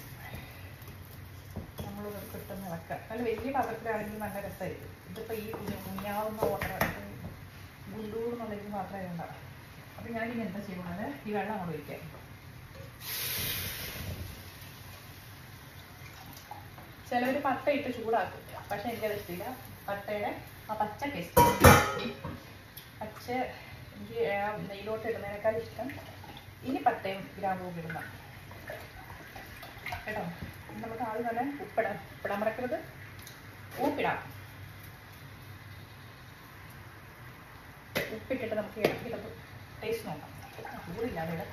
നമ്മൾ കിട്ടുന്ന ഇളക്കുക നല്ല വലിയ പാത്രത്തിലാണെങ്കിൽ നല്ല രസമായിരിക്കും ഇതിപ്പോൾ ഈ കുഞ്ഞു കുഞ്ഞാവുന്ന ഓട്ടർ ഗുണ്ടൂർന്നുള്ള ഇത് മാത്രമേ ഉണ്ടാവും അപ്പം ഞാനിനി എന്താ ചെയ്യുന്നത് ഈ വെള്ളം അങ്ങോട്ട് ഒഴിക്കാം ചിലവർ പട്ട ഇട്ട് ചൂടാക്കും പക്ഷെ എനിക്കത് ഇഷ്ടമില്ല പട്ടയുടെ ആ പച്ച ടേസ്റ്റ് പച്ച എനിക്ക് ആ നെയ്യിലോട്ട് ഇടുന്നതിനേക്കാൾ ഇഷ്ടം ഇനി പട്ടയും ഗ്രാമ്പൂവും ഇടുന്ന കേട്ടോ ഇനി നമുക്ക് ആദ്യം തന്നെ ഉപ്പിടാം ഉപ്പിടാൻ മറക്കരുത് ഉപ്പിടാം ഉപ്പിട്ടിട്ട് നമുക്ക് ഇടയ്ക്കിടത്ത് ടേസ്റ്റ് നോക്കാം ചൂടില്ലാതെ ഇവിടെ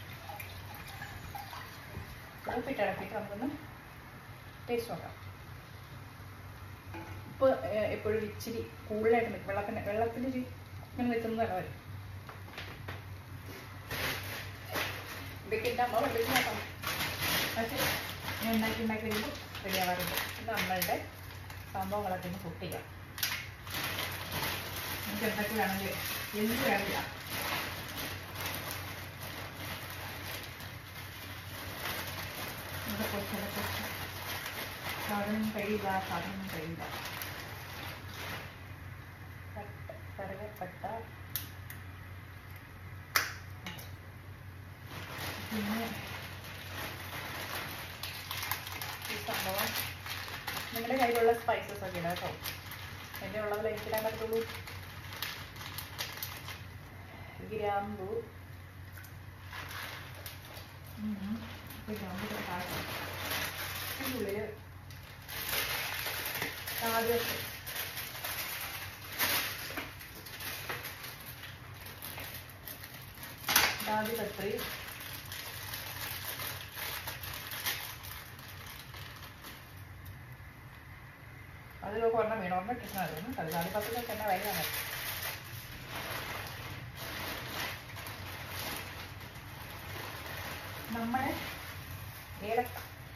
ഉപ്പിട്ട് ഇടയ്ക്കിട്ട് നമുക്കൊന്ന് ടേസ്റ്റ് നോക്കാം ഉപ്പ് ഏഹ്, എപ്പോഴും ഇച്ചിരി കൂടുതലായിട്ട് നിൽക്കും വെള്ളത്തിന് വെള്ളത്തിൽ ഇച്ചിരി ഇങ്ങനെ നിൽക്കുന്നതാണ് വരും ഇതൊക്കെ എൻ്റെ അമ്മ പഠിപ്പിച്ച് നോക്കാം പക്ഷേ ഞാൻ ഉണ്ടാക്കി ഉണ്ടാക്കി വരുമ്പോൾ റെഡി ആവാറുണ്ട് ഇത് നമ്മളുടെ സംഭവങ്ങളൊക്കെ ഒന്ന് കുക്ക് ചെയ്യാം നമുക്ക് എന്തൊക്കെ വേണമെങ്കിൽ എന്ത് വേണമെങ്കിൽ ഇവിടെ കുറച്ചൊക്കെ കുറച്ച് സാധനം കഴിയില്ല സാധനം കഴിയില്ല പട്ട കറുകപ്പട്ട പിന്നെ ഈ സംഭവം നിങ്ങളുടെ കയ്യിലുള്ള സ്പൈസസ് ഒക്കെ ഇടാം കേട്ടോ എൻ്റെ ഉള്ളതിൽ എനിക്കിടാൻ പറ്റുള്ളൂ ഗ്രാമ്പു ഉം. ഇപ്പൊ ഗ്രാമ്പു കൂടെ താഴ്ത്താം ഇതിനുള്ളിൽ ആദ്യത്തെ ജാതിപത്രി അതിൽ ഒരെണ്ണം വീണ് ഒരെണ്ണം ഇട്ടിട്ടുണ്ടായിരുന്നു അത് ജാതിപത്രിയൊക്കെ എന്നെ വൈകാണ് നമ്മുടെ ഏലക്ക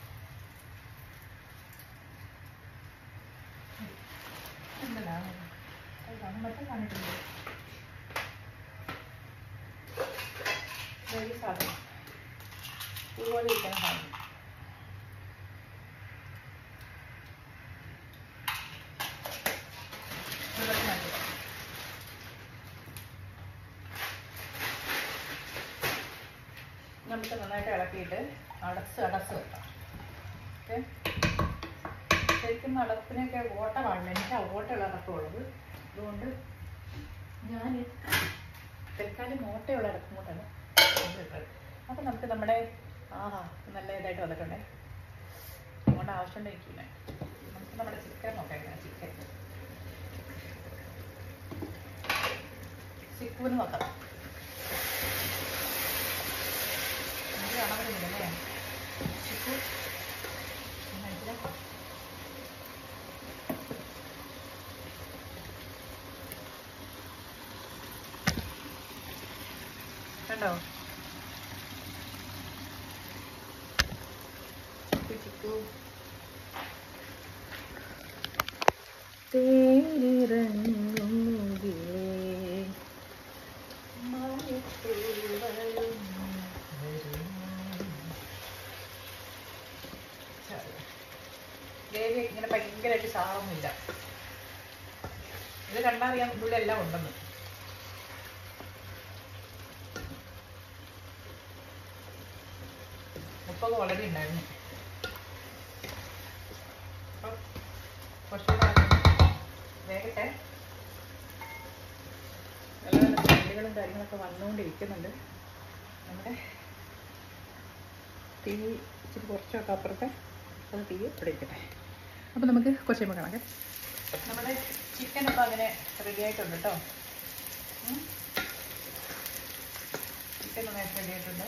എന്തെല്ലാം മറ്റേ കാണിട്ടുണ്ട് ഒരു സാധനം ഇതുപോലെ ഇരിക്കുന്ന സാധനം ഇതൊക്കെ മാറ്റുക. നമുക്ക് നന്നായിട്ട് ഇളക്കിയിട്ട് അടച്ച് അടച്ച് വെക്കാം ഓക്കെ ശരിക്കും അടപ്പിനൊക്കെ ഓട്ട പാടില്ല എനിക്ക് ആ ഓട്ടയുള്ള അടപ്പുള്ളത് അതുകൊണ്ട് ഞാൻ തൽക്കാലം ഓട്ടയുള്ള അടപ്പും കൊണ്ടാണ് കൊണ്ടുവരുന്നത് അപ്പം നമുക്ക് നമ്മുടെ ആഹാ നല്ല ഇതായിട്ട് വന്നിട്ടുണ്ടേ അതുകൊണ്ട് ആവശ്യമുണ്ടായിരിക്കില്ല നമുക്ക് നമ്മുടെ ചിക്കൻ നോക്കാം എങ്ങനെ ചിക്കൻ ചിക്കുവിന് നോക്കാം നമുക്ക് കാണാൻ പറ്റുന്നില്ലല്ലേ ചിക്കു മനസ്സിലാക്കാം കണ്ടോ ചിക്കു ചിക്കു തേരിറങ്ങുകിലേ മഴത്തുള്ളിവരും ഗ്രേവി ഇങ്ങനെ ഭയങ്കരമായിട്ട് ചാറൊന്നുമില്ല ഇത് കണ്ടറിയാം ഇതിൽ എല്ലാം ഉണ്ടെന്ന് ഉപ്പൊക്കെ വളരെ ഉണ്ടായിരുന്നു അപ്പം കുറച്ചുകൂടെ വേഗട്ടെ നല്ല നല്ല സ്മെല്ലുകളും കാര്യങ്ങളൊക്കെ വന്നുകൊണ്ടിരിക്കുന്നുണ്ട് നമ്മുടെ തീ ഇച്ചിരി കുറച്ചൊക്കെ അപ്പുറത്തെ അത് തീ ഇവിടെ ഇരിക്കട്ടെ അപ്പോൾ നമുക്ക് കുറച്ച് കഴിയുമ്പോൾ കാണാം നമ്മുടെ ചിക്കൻ അപ്പോൾ അങ്ങനെ റെഡി ആയിട്ടുണ്ട് കേട്ടോ ഉം. ചിക്കൻ നന്നായിട്ട് റെഡി ആയിട്ടുണ്ട്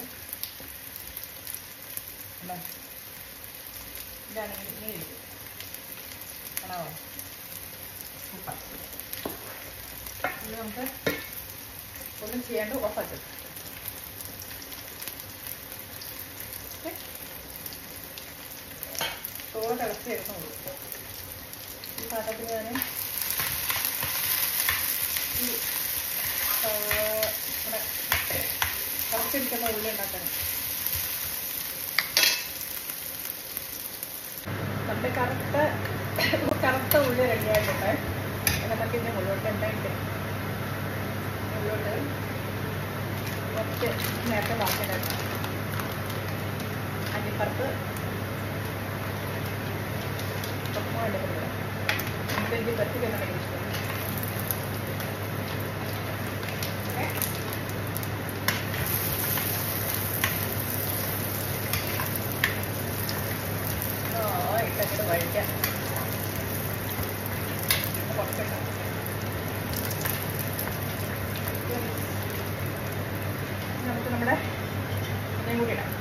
അല്ലേ ഇതാണ് ഇങ്ങനെ ഇരിക്കും കാണാവോ സൂപ്പർ ഇനി നമുക്ക് ഒന്നും ചെയ്യാണ്ട് ഓഫാക്കും ചോറ് തിളച്ച് വരുന്നുള്ളൂ ഈ പാത്രത്തിൽ ഞാൻ ഈ ആ, ഇവിടെ തിളച്ചെടുക്കുന്ന ഉള്ളി ഉണ്ടാക്കണം നമ്മുടെ കറുത്ത കറുത്ത ഉള്ളി റെഡിയായിട്ടുണ്ട് നമുക്ക് ഇനി മുള്ളോട്ട് ഉണ്ടായിട്ട് മുള്ളോട്ട് കുറച്ച് നേരത്തെ വാക്കിണ്ടാക്കാം അരിപ്പറത്ത് ഒപ്പം എടുക്കുന്നത് നമുക്ക് എനിക്ക് പറ്റി തന്നെ ഇഷ്ടം ഓക്കെ ഓ ഇട്ടങ്ങോട്ട് വഴിക്കാം കുറച്ചിട്ടാം നമുക്ക് നമ്മുടെ ഇതേം കൂടി ഇടാം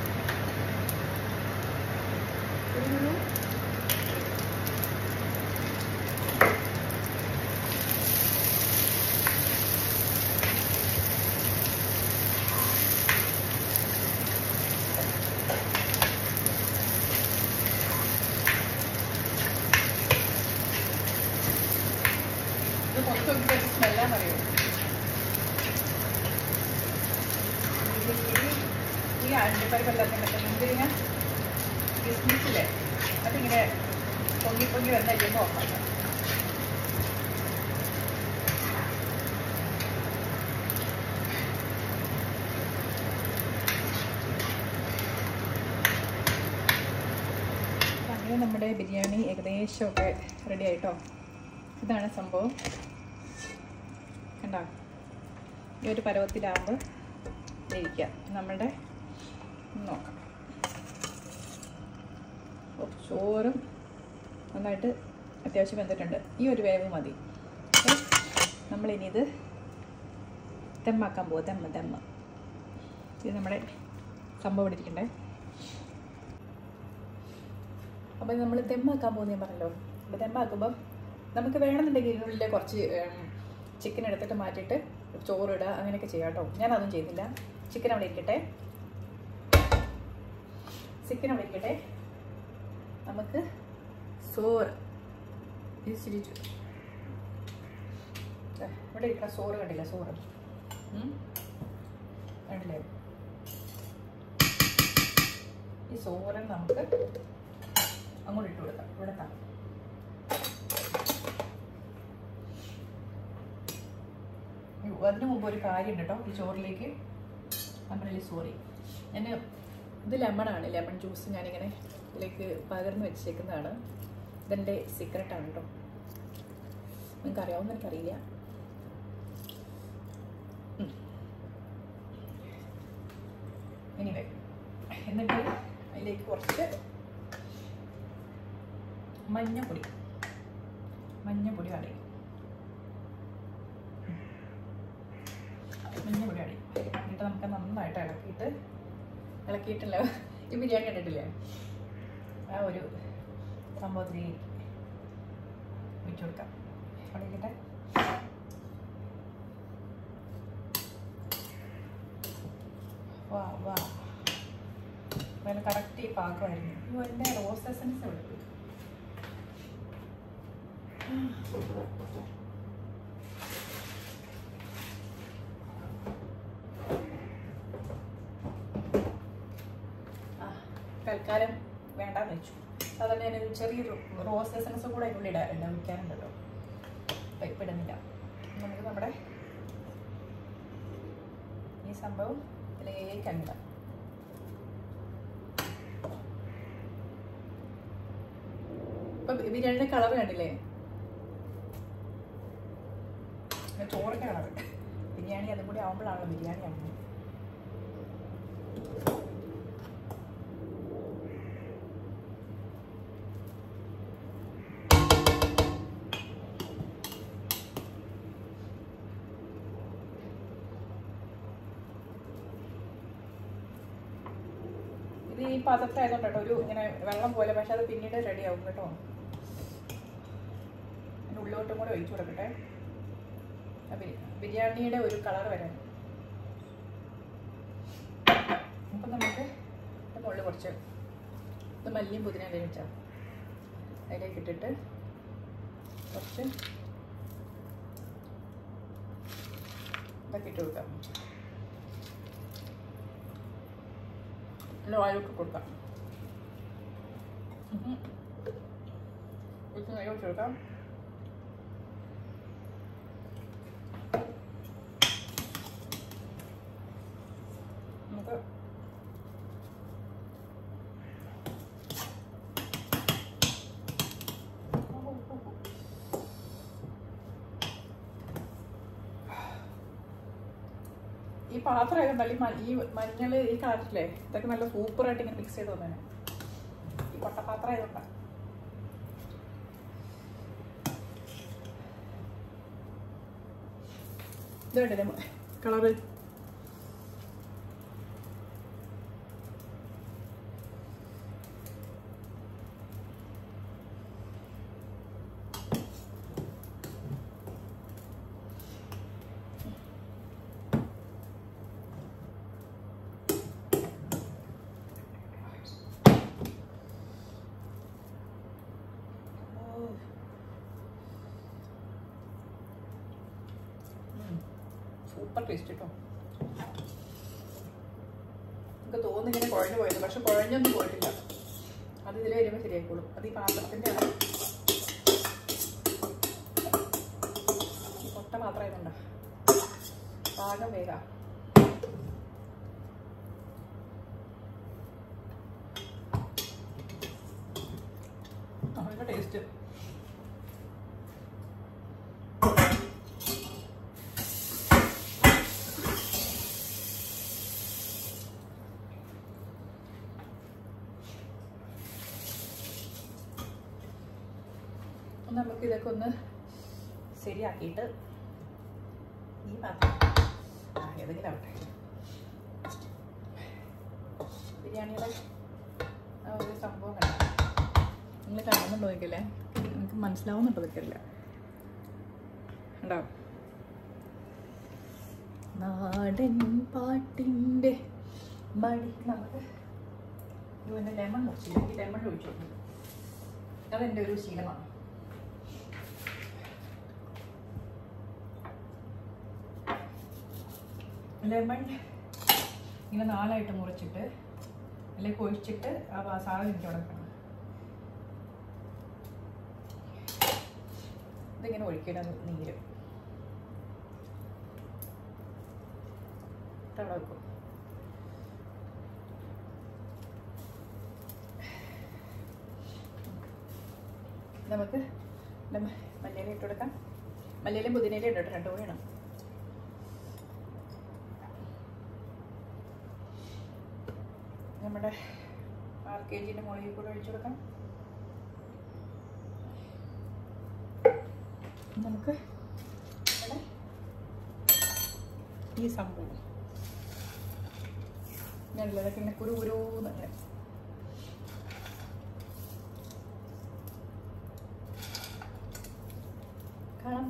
ഒരു ഇത് മൊത്തം ഇട്ടിട്ട് സ്മെല്ലാൻ അറിയോ ഈ അണ്ടിപ്പരിപ്പല്ലാത്ത മുന്തിരിങ്ങ കിസ്മിസില്ലേ അതിങ്ങനെ പൊങ്ങി പൊങ്ങി വന്ന കഴിയുമ്പോൾ ഓഫാക്കാം അങ്ങനെ നമ്മുടെ ബിരിയാണി ഏകദേശമൊക്കെ റെഡി ആയിട്ടോ ഇതാണ് സംഭവം കണ്ടോ ഈ ഒരു പരുവത്തിലാകുമ്പോൾ ഇരിക്കുക നമ്മുടെ നോക്കാം ഓ, ചോറും നന്നായിട്ട് അത്യാവശ്യം വെന്തിട്ടുണ്ട് ഈ ഒരു വേവ് മതി ഓക്കേ? നമ്മളിനി ഇത് ദമ്മാക്കാൻ പോകും ദമ്മ ദമ്മ ഇത് നമ്മുടെ സംഭവം ഇവിടെ ഇരിക്കണ്ടേ അപ്പോൾ നമ്മൾ ദമ്മാക്കാൻ പോകുന്ന ഞാൻ പറഞ്ഞല്ലോ അപ്പോൾ ദമ്മാക്കുമ്പോൾ നമുക്ക് വേണമെന്നുണ്ടെങ്കിൽ ഇതിനുള്ളിൽ കുറച്ച് ചിക്കൻ എടുത്തിട്ട് മാറ്റിയിട്ട് ചോറിടുക അങ്ങനെയൊക്കെ ചെയ്യാം കേട്ടോ ഞാൻ അതൊന്നും ചെയ്യുന്നില്ല ചിക്കൻ അവിടെ ഇരിക്കട്ടെ ചിക്കൻ അവിടെ ഇരിക്കട്ടെ നമുക്ക് സോറ് ഇത് ചിരിച്ചു ദാ, ഇവിടെ ഇരിക്കുന്ന സോറ് കണ്ടില്ല സോറ് ഉം? കണ്ടില്ലേ ഈ സോറൻ നമുക്ക് അങ്ങോട്ട് ഇട്ട് കൊടുക്കാം ഇവിടെ താ അയ്യോ, അതിന് മുമ്പ് ഒരു കാര്യം കേട്ടോ ഈ ചോറിലേക്ക് നമ്മളെ സോറി ഞാൻ ഇത് ലെമണാണ് ലെമൺ ജ്യൂസ് ഞാനിങ്ങനെ ഇതിലേക്ക് പകർന്ന് വെച്ചേക്കുന്നതാണ് ഇതെൻ്റെ സീക്രട്ടാണ് കേട്ടോ നിങ്ങൾക്ക് അറിയാവുന്ന എനിക്കറിയില്ല ഉം. എനിവേ എന്നിട്ട് അതിലേക്ക് കുറച്ച് മഞ്ഞപ്പൊടി മഞ്ഞപ്പൊടി അടി മഞ്ഞപ്പൊടി അടി എന്നിട്ട് നമുക്ക് നന്നായിട്ട് ഇളക്കിയിട്ട് ഇളക്കിയിട്ടില്ല ഈ ബിരിയാണി കണ്ടിട്ടില്ലേ ആ ഒരു സംഭവത്തിൽ വെച്ച് കൊടുക്കാം അവിടെ ഇരിക്കട്ടെ വാ വാ അതിന് കറക്റ്റ് ഈ പാകമായിരുന്നു അയ്യോ എൻ്റെ റോസ് എസൻസ് എവിടെ പോയി ആ, തൽക്കാലം വേണ്ടാന്ന് വെച്ചു സാധാരണ ഞാനൊരു ചെറിയൊരു റോസ് എസൻസ് കൂടെ അതിനുള്ളിൽ ഇടാറുണ്ട് ഒഴിക്കാറുണ്ടല്ലോ അപ്പം ഇപ്പം ഇടുന്നില്ല നമുക്ക് നമ്മുടെ ഈ സംഭവം ഇതിലേക്ക് അങ്ങിടാം ഇപ്പൊ ബിരിയാണിയുടെ കളർ കണ്ടില്ലേ പിന്നെ ചോറിന്റെ കളർ ബിരിയാണി അതും കൂടി ആവുമ്പോഴാണല്ലോ ബിരിയാണി ആവുന്നത് ഇത് ഈ പാത്രത്തിലായതുകൊണ്ട് കേട്ടോ ഒരു ഇങ്ങനെ വെള്ളം പോലെ പക്ഷെ അത് പിന്നീട് റെഡി ആവും കേട്ടോ അതിൻ്റെ ഉള്ളിലോട്ടും കൂടെ ഒഴിച്ചു കൊടുക്കട്ടെ ആ ബി- ബിരിയാണിയുടെ ഒരു കളർ വരാൻ അപ്പം നമുക്ക് ഇതിൻ്റെ മുകളിൽ കുറച്ച് ഇത് മല്ലിയും പുതിന വേവിച്ചാൽ അതിലേക്ക് ഇട്ടിട്ട് കുറച്ച് ഇതൊക്കെ ഇട്ട് കൊടുക്കാം നല്ല വായൊക്കെ കൊടുക്കാം ഉം. ഇത് നെയ്യ് ഒഴിച്ച് കൊടുക്കാം നമുക്ക് ഈ പാത്രം ആയതുകൊണ്ട് മ- ഈ മഞ്ഞൾ ഈ കളറില്ലേ ഇതൊക്കെ നല്ല സൂപ്പറായിട്ട് ഇങ്ങനെ മിക്സ് ചെയ്ത് തന്നെ ഈ കൊട്ടപാത്രം ആയതുകൊണ്ടാണ് ഇതുണ്ടല്ലേ കളറ് സൂപ്പർ ടേസ്റ്റ് കേട്ടോ നമുക്ക് തോന്നുന്നു ഇങ്ങനെ കുഴഞ്ഞു പോയത് പക്ഷെ കുഴഞ്ഞൊന്നും പോയിട്ടില്ല അത് ഇതിൽ വരുമ്പോൾ ശരിയായിക്കോളും അത് ഈ പാത്രത്തിൻ്റെ ആണ് ഈ കൊട്ട പാത്രം ആയതുകൊണ്ടാ പാകം വേഗം നല്ല ടേസ്റ്റ് നമുക്ക് ഇതൊക്കെ ഒന്ന് ശരിയാക്കിയിട്ട് ഈ പാത്രം ആ ഏതെങ്കിലും ആവട്ടെ ബിരിയാണിയുടെ ആ ഒരു സംഭവം കണ്ട നിങ്ങൾ കാണുന്നുണ്ടോ നോക്കില്ലേ എനിക്ക് മനസ്സിലാവുന്നുണ്ടോ നോക്കില്ല ഉണ്ടോ നാടൻ പാട്ടിൻ്റെ മടി നമുക്ക് ഇതിൻ്റെ ലെമൺ ഒഴിച്ചില്ല ഈ ലെമൺ ഒഴിച്ചു അതെൻ്റെ ഒരു ശീലമാണ് ലെമൺ ഇങ്ങനെ നാലായിട്ട് മുറിച്ചിട്ട് അല്ലെങ്കിൽ ഒഴിച്ചിട്ട് ആ വാ- സാധനം എനിക്ക് കൊടുക്കണം ഇതിങ്ങനെ ഒഴിക്കണം നീര് തട വെക്കും നമുക്ക് മല്ലിയില ഇട്ട് കൊടുക്കാം മല്ലിയിലും പുതിനയിലും ഇട്ടോ രണ്ടു കൂടി ഇടണം നമ്മുടെ ആർ കെ ജിൻ്റെ മുകളിൽ കൂടെ ഒഴിച്ചു കൊടുക്കാം നമുക്ക് ഇവിടെ ഈ സംഭവം നല്ലതൊക്കെ ഇങ്ങനെ കുരു കുരുന്നങ്ങനെ കാണാം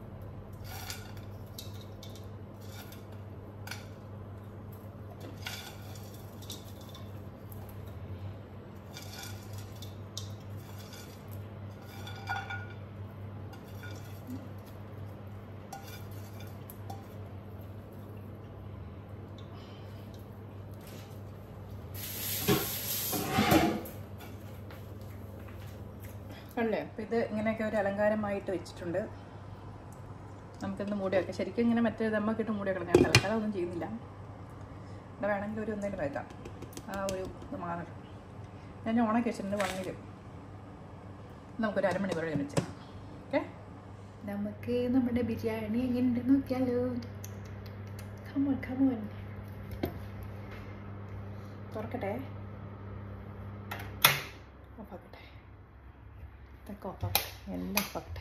കണ്ടേ അപ്പം ഇത് ഇങ്ങനെയൊക്കെ ഒരു അലങ്കാരമായിട്ട് വെച്ചിട്ടുണ്ട് നമുക്കിന്ന് മൂടി വെക്കാം ശരിക്കും ഇങ്ങനെ മറ്റേ ദമ്മൊക്കെ ഇട്ട് മൂടി വെക്കണം ഞാൻ തൽക്കാലം ഒന്നും ചെയ്യുന്നില്ല ഇവിടെ വേണമെങ്കിൽ ഒരു എന്തെങ്കിലും വെക്കാം ആ ഒരു ഇത് മാറണം ഞാൻ ഓണൊക്കെ വെച്ചിട്ടുണ്ട് വണ്ണിൽ നമുക്കൊരു അരമണിക്കൂർ വെച്ച് ഓക്കെ നമുക്ക് നമ്മുടെ ബിരിയാണി എങ്ങനെയുണ്ടെന്ന് നോക്കിയാലോ കമോൺ കമോൺ തുറക്കട്ടെ ഓഫാക്കട്ടെ ഇതൊക്കെ ഓഫാക്കട്ടെ എല്ലാം ഓഫാക്കട്ടെ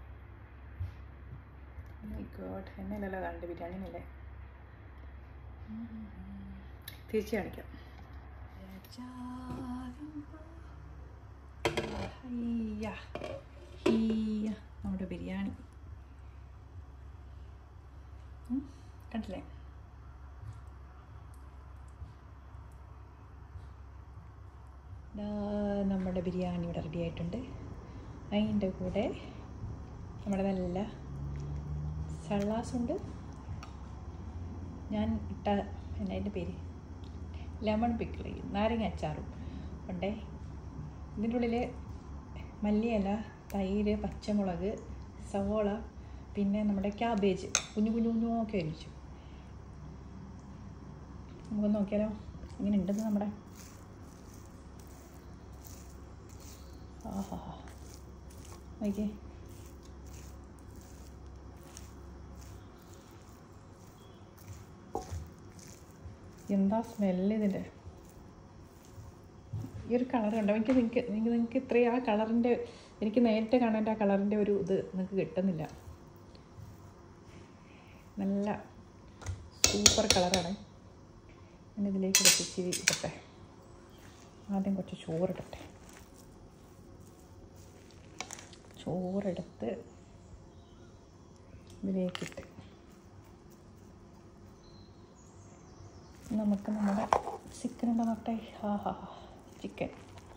ഗോഡ് എന്നല്ലല്ലോ കണ്ട് ബിരിയാണിനല്ലേ തിരിച്ച് കാണിക്കാം ഹയ്യ. ഹീയ. നമ്മുടെ ബിരിയാണി ഉം, കണ്ടില്ലേ ദാ നമ്മുടെ ബിരിയാണി ഇവിടെ റെഡി ആയിട്ടുണ്ട് അതിൻ്റെ കൂടെ നമ്മുടെ നല്ല സള്ളാസുണ്ട് ഞാൻ ഇട്ട എന്നാ അതിൻ്റെ പേര് ലെമൺ പിക്കിൾ നാരങ്ങ അച്ചാറും ഉണ്ടേ ഇതിൻ്റെ ഉള്ളിൽ മല്ലിയില തൈര് പച്ചമുളക് സവോള പിന്നെ നമ്മുടെ ക്യാബേജ് കുഞ്ഞു കുഞ്ഞു കുഞ്ഞുമൊക്കെ അരിച്ചു നമുക്കൊന്ന് നോക്കിയാലോ ഇങ്ങനെ ഉണ്ടെന്ന് നമ്മുടെ ആഹാ നോക്കിയേ എന്താ സ്മെല്ല് ഇതിൻ്റെ ഈ ഒരു കളർ കണ്ടോ എനിക്ക് നിങ്ങൾക്ക് നിങ്ങൾക്ക് നിങ്ങൾക്ക് ഇത്രയും ആ കളറിൻ്റെ എനിക്ക് നേരിട്ട് കാണേണ്ട ആ കളറിൻ്റെ ഒരു ഇത് നിങ്ങൾക്ക് കിട്ടുന്നില്ല നല്ല സൂപ്പർ കളറാണ് ഞാൻ ഇതിലേക്ക് വെച്ചിച്ച് ഇടട്ടെ ആദ്യം കുറച്ച് ചോറിടട്ടെ ചോറെടുത്ത് ഇതിലേക്കിട്ട് നമുക്ക് നമ്മുടെ ചിക്കൻ ഉണ്ടോ നോട്ടെ ഹാ ഹാ ഹാ ചിക്കൻ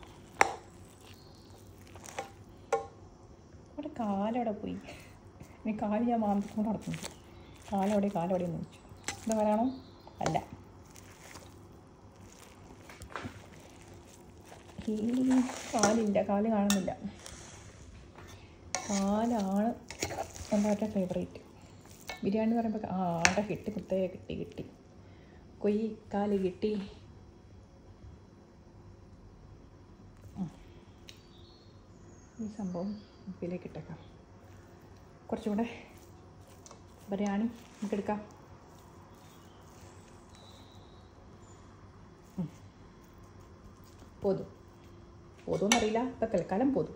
അവിടെ കാലവിടെ പോയി ഇനി കാല് ഞാൻ മാന്തിക്കൊണ്ട് നടക്കുന്നു കാലവിടെ കാലവിടെ എന്ന് വെച്ചു എന്താ പറയണോ അല്ല ഈ കാലില്ല കാല് കാണുന്നില്ല കാലാണ് എൻ്റെ ഏറ്റവും ഫേവറേറ്റ് ബിരിയാണി എന്ന് പറയുമ്പോൾ ആ ആടെ കിട്ടി കുത്തേ കിട്ടി കിട്ടി കൊയ്യ് കാല് കിട്ടി ഉം. ഈ സംഭവം ഇതിലേക്ക് ഇട്ടേക്കാം കുറച്ചുകൂടെ ബിരിയാണി നമുക്ക് എടുക്കാം ഉം. പോതും പോതുമെന്നറിയില്ല ഇപ്പം തൽക്കാലം പോതും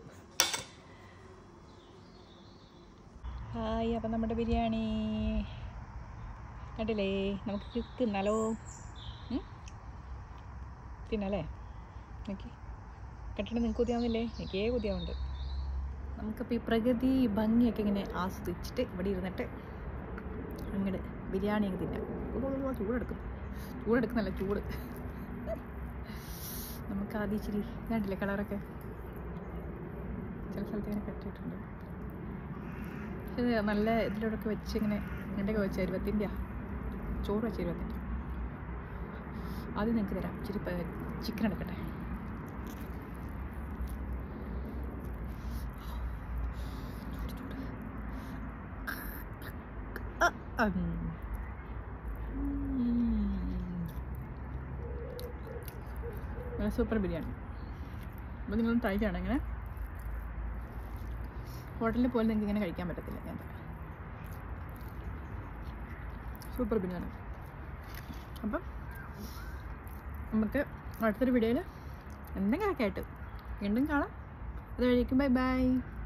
ഹായ് അപ്പം നമ്മുടെ ബിരിയാണി കണ്ടില്ലേ നമുക്ക് തിന്നാലോ ഉം? തിന്നാലേ നോക്കി കണ്ടിട്ട് നിങ്ങൾക്ക് കൊതിയാവുന്നില്ലേ എനിക്കേ കൊതിയാവുന്നുണ്ട് നമുക്കപ്പോൾ ഈ പ്രകൃതി ഭംഗിയൊക്കെ ഇങ്ങനെ ആസ്വദിച്ചിട്ട് ഇവിടെ ഇരുന്നിട്ട് അങ്ങോട്ട് ബിരിയാണി അങ്ങ് തിന്നാം ഉവ്വ് ചൂടെടുക്കും ചൂടെടുക്കുന്നല്ല ചൂട് നമുക്ക് ആദ്യം ഇച്ചിരി കണ്ടില്ലേ കളറൊക്കെ ചില സ്ഥലത്ത് ഇങ്ങനെ കെട്ടിയിട്ടുണ്ട് ഇത് നല്ല ഇതിലൂടെയൊക്കെ വെച്ച് ഇങ്ങനെ ഇങ്ങനെയൊക്കെ വെച്ച് ഇരുപത്തിൻ്റെ ചോറ് വെച്ച് ഇരുപത്തിൻ്റെ ആദ്യം നിങ്ങൾക്ക് തരാം ഇച്ചിരി ചിക്കൻ എടുക്കട്ടെ ആ, ഉം. ഉം. നല്ല സൂപ്പർ ബിരിയാണി അപ്പോൾ നിങ്ങൾ ട്രൈ ചെയ്യണം ഇങ്ങനെ ഹോട്ടലിൽ പോലും നിങ്ങൾക്ക് ഇങ്ങനെ കഴിക്കാൻ പറ്റത്തില്ല ഞാൻ സൂപ്പർ ബിരിയാണി അപ്പം നമുക്ക് അടുത്തൊരു വീഡിയോയിൽ എന്തെങ്കിലുമൊക്കെ ആയിട്ട് വീണ്ടും കാണാം അത് കഴിക്കും ബൈ ബൈ